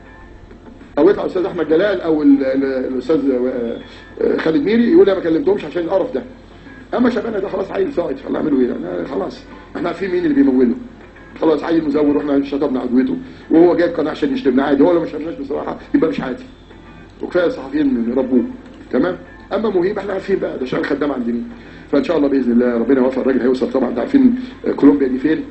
او يطلع الاستاذ احمد جلال او ال- ال- الاستاذ آه، آه، خالد ميري يقول انا ما كلمتهمش عشان القرف ده اما شبانه ده خلاص عيل ساقط فالله اعمله ايه أنا خلاص احنا عارفين مين اللي بيموله خلاص عيل مزور واحنا شطبنا عدوته وهو جايب قناه عشان يشتمنا عادي هو لو ما شتمناش بصراحه يبقى مش عادي وكفايه الصحفيين يربوه تمام اما مهيب احنا عارفين بقى ده شغال خدام عند مين فان شاء الله باذن الله ربنا يوفق الراجل هيوصل طبعا انتوا عارفين آه، كولومبيا دي فين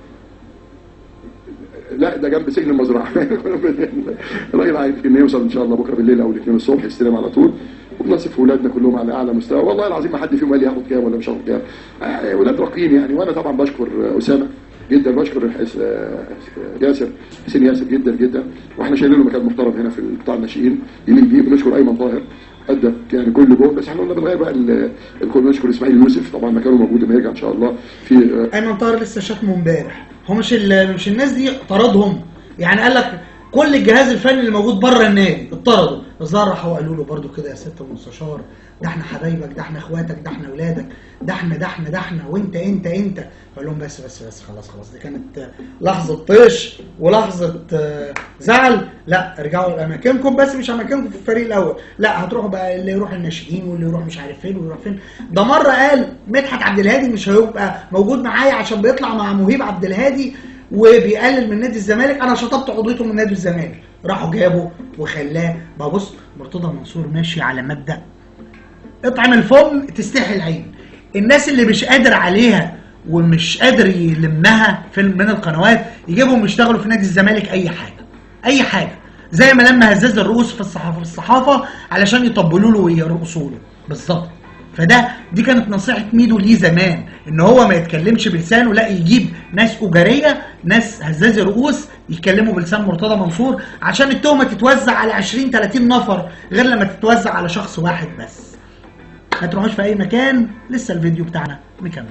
لا ده جنب سجن المزرعه الراجل عارف ان يوصل ان شاء الله بكره بالليل او الاثنين الصبح يستلم على طول ونصف اولادنا كلهم على اعلى مستوى والله العظيم ما حد فيهم قال لي هاخد كام ولا مش هاخد كام آه، ولاد راقيين يعني وانا طبعا بشكر آه، اسامه جدا بشكر الحس- آه، ياسر حسين ياسر جدا جدا واحنا شايلين له مكان محترم هنا في قطاع الناشئين يليق بيه بنشكر ايمن طاهر ادى يعني كل جول بس احنا قلنا بنغير بقى ال- الكل نشكر اسماعيل يوسف طبعا مكانه موجود لما يرجع ان شاء الله في آه، ايمن طاهر لسه شاتمه امبارح هو مش ال- مش الناس دي طردهم يعني قال لك كل الجهاز الفني اللي موجود بره النادي اتطردوا الظاهر راحوا قالوا له برضو كده يا ست المستشار ده احنا حبايبك ده احنا اخواتك ده احنا اولادك ده احنا ده احنا ده احنا وانت انت انت قال لهم بس بس بس خلاص خلاص دي كانت آه، لحظه طيش ولحظه آه، زعل لا ارجعوا لاماكنكم بس مش اماكنكم في الفريق الاول لا هتروحوا بقى اللي يروح الناشئين واللي يروح مش عارف فين واللي يروح فين ده مره قال مدحت عبد الهادي مش هيبقى موجود معايا عشان بيطلع مع مهيب عبد الهادي وبيقلل من نادي الزمالك انا شطبت عضويته من نادي الزمالك راحوا جابوا وخلاه بقى بص مرتضى منصور ماشي على مبدا اطعم الفم تستحي العين الناس اللي مش قادر عليها ومش قادر يلمها في من القنوات يجيبهم يشتغلوا في نادي الزمالك اي حاجه اي حاجه زي ما لما هزاز الرؤوس في الصحافه في الصحافه علشان يطبلوا له ويرقصوا له بالظبط فده دي كانت نصيحه ميدو ليه زمان ان هو ما يتكلمش بلسانه لا يجيب ناس اجاريه ناس هزاز رؤوس يتكلموا بلسان مرتضى منصور عشان التهمه تتوزع على 20 30 نفر غير لما تتوزع على شخص واحد بس ما تروحوش في اي مكان لسه الفيديو بتاعنا مكمل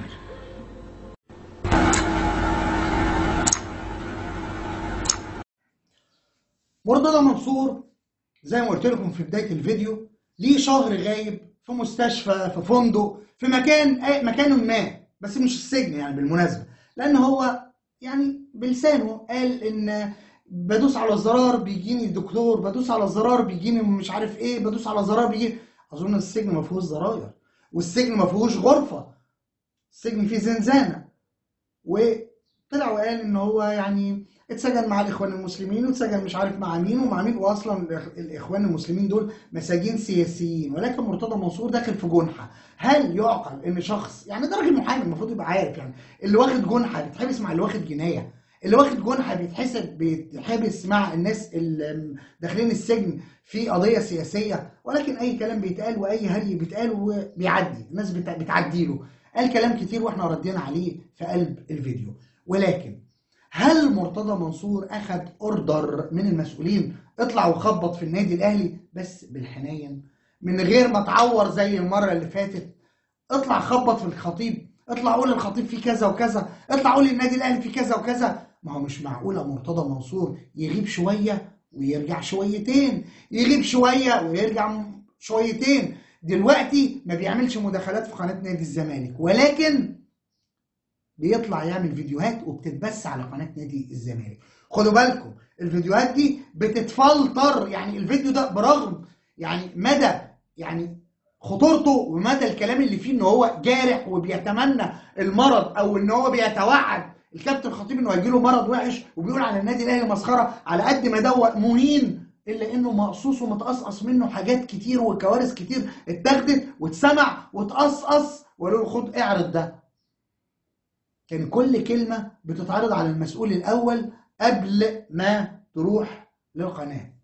مرتضى منصور زي ما قلت لكم في بدايه الفيديو ليه شهر غايب في مستشفى في فندق في مكان أي مكان ما بس مش السجن يعني بالمناسبه لان هو يعني بلسانه قال ان بدوس على الزرار بيجيني الدكتور بدوس على الزرار بيجيني مش عارف ايه بدوس على الزرار بيجي اظن السجن ما فيهوش زراير والسجن ما فيهوش غرفه السجن فيه زنزانه وطلع وقال ان هو يعني اتسجن مع الاخوان المسلمين واتسجن مش عارف مع مين ومع مين واصلا الإخ- الاخوان المسلمين دول مساجين سياسيين ولكن مرتضى منصور داخل في جنحه هل يعقل ان شخص يعني ده راجل محامي المفروض يبقى عارف يعني اللي واخد جنحه بيتحبس مع اللي واخد جنايه اللي واخد جنحه بيتحسب بيتحبس مع الناس اللي داخلين السجن في قضيه سياسيه ولكن اي كلام بيتقال واي هري بيتقال وبيعدي الناس بتع- بتعدي له قال كلام كتير واحنا ردينا عليه في قلب الفيديو ولكن هل مرتضى منصور اخذ اوردر من المسؤولين اطلع وخبط في النادي الاهلي بس بالحنين من غير ما تعور زي المره اللي فاتت اطلع خبط في الخطيب اطلع قول الخطيب في كذا وكذا اطلع قول النادي الاهلي في كذا وكذا ما هو مش معقوله مرتضى منصور يغيب شويه ويرجع شويتين يغيب شويه ويرجع م- شويتين دلوقتي ما بيعملش مداخلات في قناه نادي الزمالك ولكن بيطلع يعمل فيديوهات وبتتبث على قناه نادي الزمالك خدوا بالكم الفيديوهات دي بتتفلتر يعني الفيديو ده برغم يعني مدى يعني خطورته ومدى الكلام اللي فيه ان هو جارح وبيتمنى المرض او ان هو بيتوعد الكابتن الخطيب انه هيجيله مرض وحش وبيقول على النادي الاهلي مسخره على قد ما دوت مهين الا انه مقصوص ومتقصقص منه حاجات كتير وكوارث كتير اتاخدت واتسمع واتقصقص وقالوا له خد اعرض ده كان كل كلمة بتتعرض على المسؤول الأول قبل ما تروح للقناة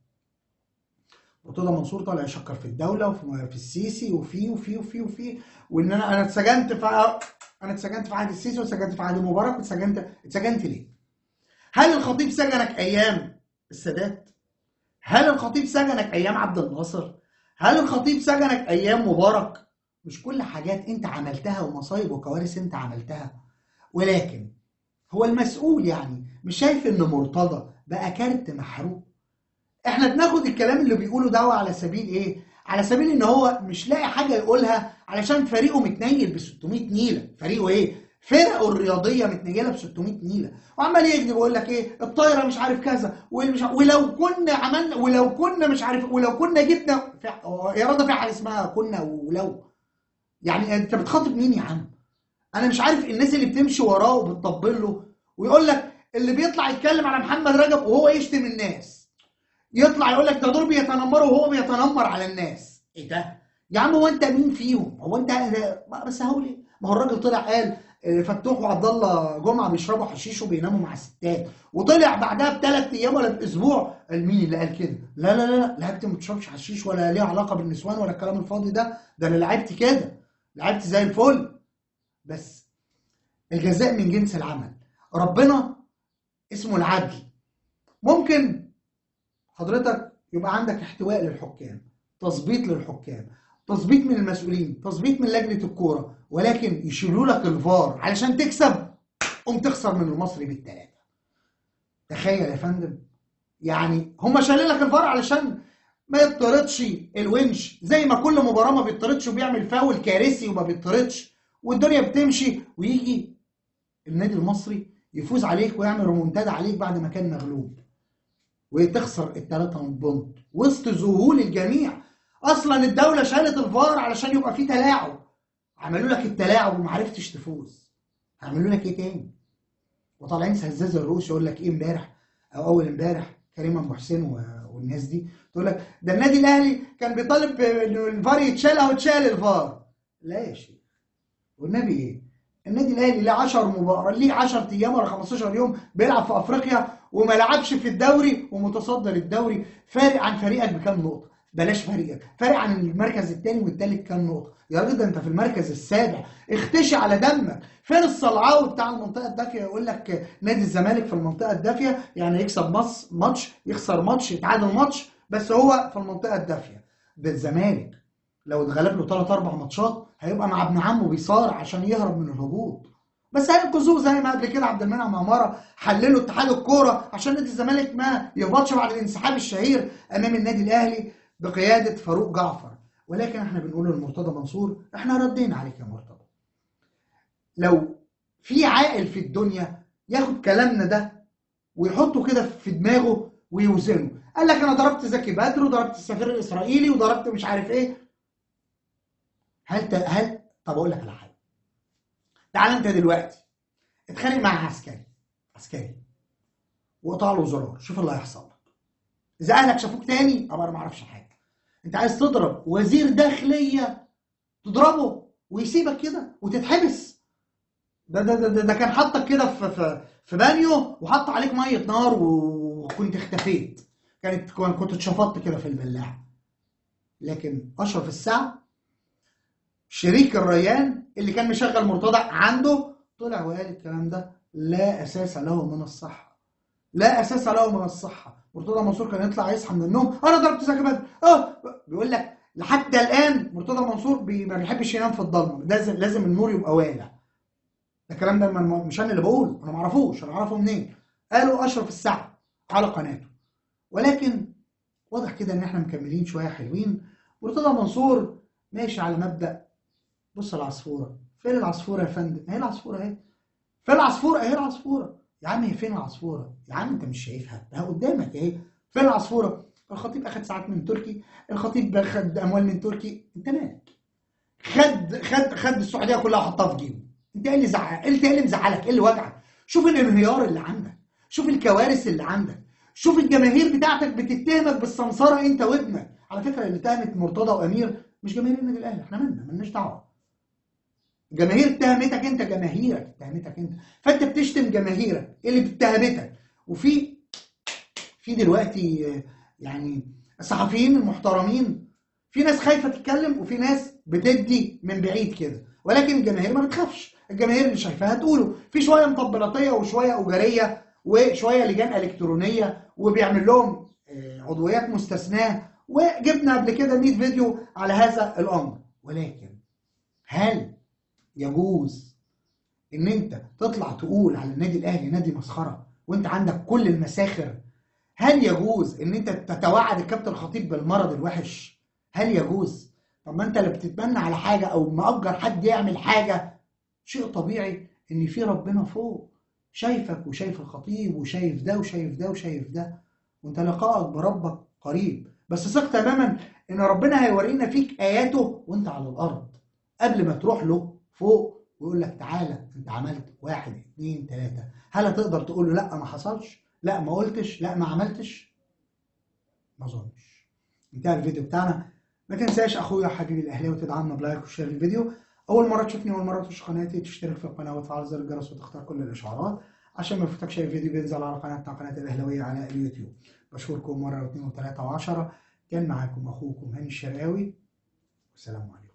مرتضى منصور طالع يشكر في الدولة وفي في السيسي وفي وفي وفي وفي وإن أنا أنا اتسجنت في أنا اتسجنت في عهد السيسي واتسجنت في عهد مبارك واتسجنت اتسجنت ليه؟ هل الخطيب سجنك أيام السادات؟ هل الخطيب سجنك أيام عبد الناصر؟ هل الخطيب سجنك أيام مبارك؟ مش كل حاجات أنت عملتها ومصايب وكوارث أنت عملتها ولكن هو المسؤول يعني مش شايف ان مرتضى بقى كارت محروق احنا بناخد الكلام اللي بيقوله ده على سبيل ايه على سبيل ان هو مش لاقي حاجه يقولها علشان فريقه متنيل ب 600 نيله فريقه ايه فرقه الرياضيه متنيله ب 600 نيله وعمال يكذب ويقول لك ايه الطايره مش عارف كذا ومش ع- ولو كنا عملنا ولو كنا مش عارف ولو كنا جبنا في يا رضا في حاجه اسمها كنا ولو يعني انت بتخاطب مين يا عم انا مش عارف الناس اللي بتمشي وراه وبتطبل له ويقول لك اللي بيطلع يتكلم على محمد رجب وهو يشتم الناس يطلع يقول لك ده دول بيتنمروا وهو بيتنمر على الناس ايه ده يا عم هو انت مين فيهم هو انت بس هقول ايه ما هو الراجل طلع قال آه، فتوح وعبد الله جمعه بيشربوا حشيش وبيناموا مع الستات وطلع بعدها بثلاث ايام ولا باسبوع قال مين اللي قال كده لا لا لا لا لعبتي ما بتشربش حشيش ولا ليها علاقه بالنسوان ولا الكلام الفاضي ده ده انا لعبت كده لعبت زي الفل بس الجزاء من جنس العمل ربنا اسمه العدل ممكن حضرتك يبقى عندك احتواء للحكام تظبيط للحكام تظبيط من المسؤولين تظبيط من لجنة الكورة ولكن يشيلوا لك الفار علشان تكسب قوم تخسر من المصري بالثلاثة تخيل يا فندم يعني هم شايلين لك الفار علشان ما يطردش الونش زي ما كل مباراة ما بيطردش وبيعمل فاول كارثي وما بيطردش والدنيا بتمشي ويجي النادي المصري يفوز عليك ويعمل ريمونتادا عليك بعد ما كان مغلوب وتخسر الثلاثة بونت وسط ذهول الجميع اصلا الدولة شالت الفار علشان يبقى فيه تلاعب عملوا لك التلاعب وما عرفتش تفوز هيعملوا لك ايه تاني وطالعين هزاز الرؤوس يقول لك ايه امبارح او اول امبارح كريم ابو حسين و- والناس دي تقول لك ده النادي الاهلي كان بيطالب انه الفار يتشال او اتشال الفار لا يا شيخ والنبي ايه النادي الاهلي ليه 10 مباراه ليه 10 ايام ولا 15 يوم بيلعب في افريقيا وما لعبش في الدوري ومتصدر الدوري فارق عن فريقك بكام نقطه بلاش فارق فارق عن المركز الثاني والثالث كام نقطه يا راجل ده انت في المركز السابع اختشي على دمك فين الصلعاوي بتاع المنطقه الدافيه يقول لك نادي الزمالك في المنطقه الدافيه يعني يكسب مص- ماتش يخسر ماتش يتعادل ماتش بس هو في المنطقه الدافيه ده الزمالك لو اتغلب له ثلاث اربع ماتشات هيبقى مع ابن عمه بيصارع عشان يهرب من الهبوط بس هينقذوه زي ما قبل كده عبد المنعم عماره حللوا اتحاد الكوره عشان نادي الزمالك ما يهبطش بعد الانسحاب الشهير امام النادي الاهلي بقياده فاروق جعفر ولكن احنا بنقول لمرتضى منصور احنا ردينا عليك يا مرتضى لو في عاقل في الدنيا ياخد كلامنا ده ويحطه كده في دماغه ويوزنه قال لك انا ضربت زكي بدر وضربت السفير الاسرائيلي وضربت مش عارف ايه هل ت... هل طب اقول لك على حاجه تعال انت دلوقتي اتخانق مع عسكري عسكري وقطع له زرار شوف اللي هيحصل لك اذا اهلك شافوك تاني ابقى انا ما اعرفش حاجه انت عايز تضرب وزير داخليه تضربه ويسيبك كده وتتحبس ده ده ده, ده, ده كان حطك كده في في في بانيو وحط عليك ميه نار وكنت اختفيت كانت كنت اتشفطت كده في البلاعه لكن اشرف السعد شريك الريان اللي كان مشغل مرتضى عنده طلع وقال الكلام ده لا اساس له من الصحه لا اساس له من الصحه مرتضى منصور كان يطلع يصحى من النوم انا ضربت زكي بدر اه بيقول لك لحتى الان مرتضى منصور بي ما بيحبش ينام في الضلمه لازم لازم النور يبقى والع ده الكلام ده من- مش انا اللي بقوله انا ما اعرفوش انا اعرفه منين قالوا اشرف السعد على قناته ولكن واضح كده ان احنا مكملين شويه حلوين مرتضى منصور ماشي على مبدا بص العصفوره فين العصفوره يا فندم اهي العصفوره اهي فين العصفوره اهي العصفوره يا عم هي فين العصفوره يا عم انت مش شايفها ده قدامك اهي فين العصفوره الخطيب اخد ساعات من تركي الخطيب خد اموال من تركي انت مالك خد خد خد السعوديه كلها حطها في جيبه انت ايه اللي زعل انت ايه اللي مزعلك ايه اللي وجعك شوف الانهيار اللي عندك شوف الكوارث اللي عندك شوف الجماهير بتاعتك بتتهمك بالسمسره انت وابنك على فكره اللي اتهمت مرتضى وامير مش جماهير النادي الاهلي احنا مالنا مالناش دعوه جماهير اتهمتك انت جماهيرك اتهمتك انت فانت بتشتم جماهيرك اللي اتهمتك وفي في دلوقتي آه، يعني الصحفيين المحترمين في ناس خايفه تتكلم وفي ناس بتدي من بعيد كده ولكن الجماهير ما بتخافش الجماهير اللي شايفاها تقوله في شويه مطبلاتيه وشويه اجاريه وشويه لجان الكترونيه وبيعمل لهم آه، عضويات مستثناه وجبنا قبل كده 100 فيديو على هذا الامر ولكن هل يجوز ان انت تطلع تقول على النادي الاهلي نادي مسخره وانت عندك كل المساخر هل يجوز ان انت تتوعد الكابتن الخطيب بالمرض الوحش هل يجوز طب ما انت اللي بتتمنى على حاجه او مأجر حد يعمل حاجه شيء طبيعي ان في ربنا فوق شايفك وشايف الخطيب وشايف ده وشايف ده وشايف ده وانت لقائك بربك قريب بس ثق تماما ان ربنا هيورينا فيك اياته وانت على الارض قبل ما تروح له فوق ويقول لك تعالى انت عملت واحد اتنين تلاته هل هتقدر تقول له لا ما حصلش لا ما قلتش لا ما عملتش ما اظنش انتهى الفيديو بتاعنا ما تنساش اخويا حبيبي الاهلاوي تدعمنا بلايك وشير الفيديو اول مره تشوفني اول مره تخش قناتي تشترك في القناه وتفعل زر الجرس وتختار كل الاشعارات عشان ما يفوتكش اي فيديو بينزل على قناتنا قناه الاهلاويه على اليوتيوب بشكركم مره واثنين وثلاثه وعشره كان معاكم اخوكم هاني الشرقاوي والسلام عليكم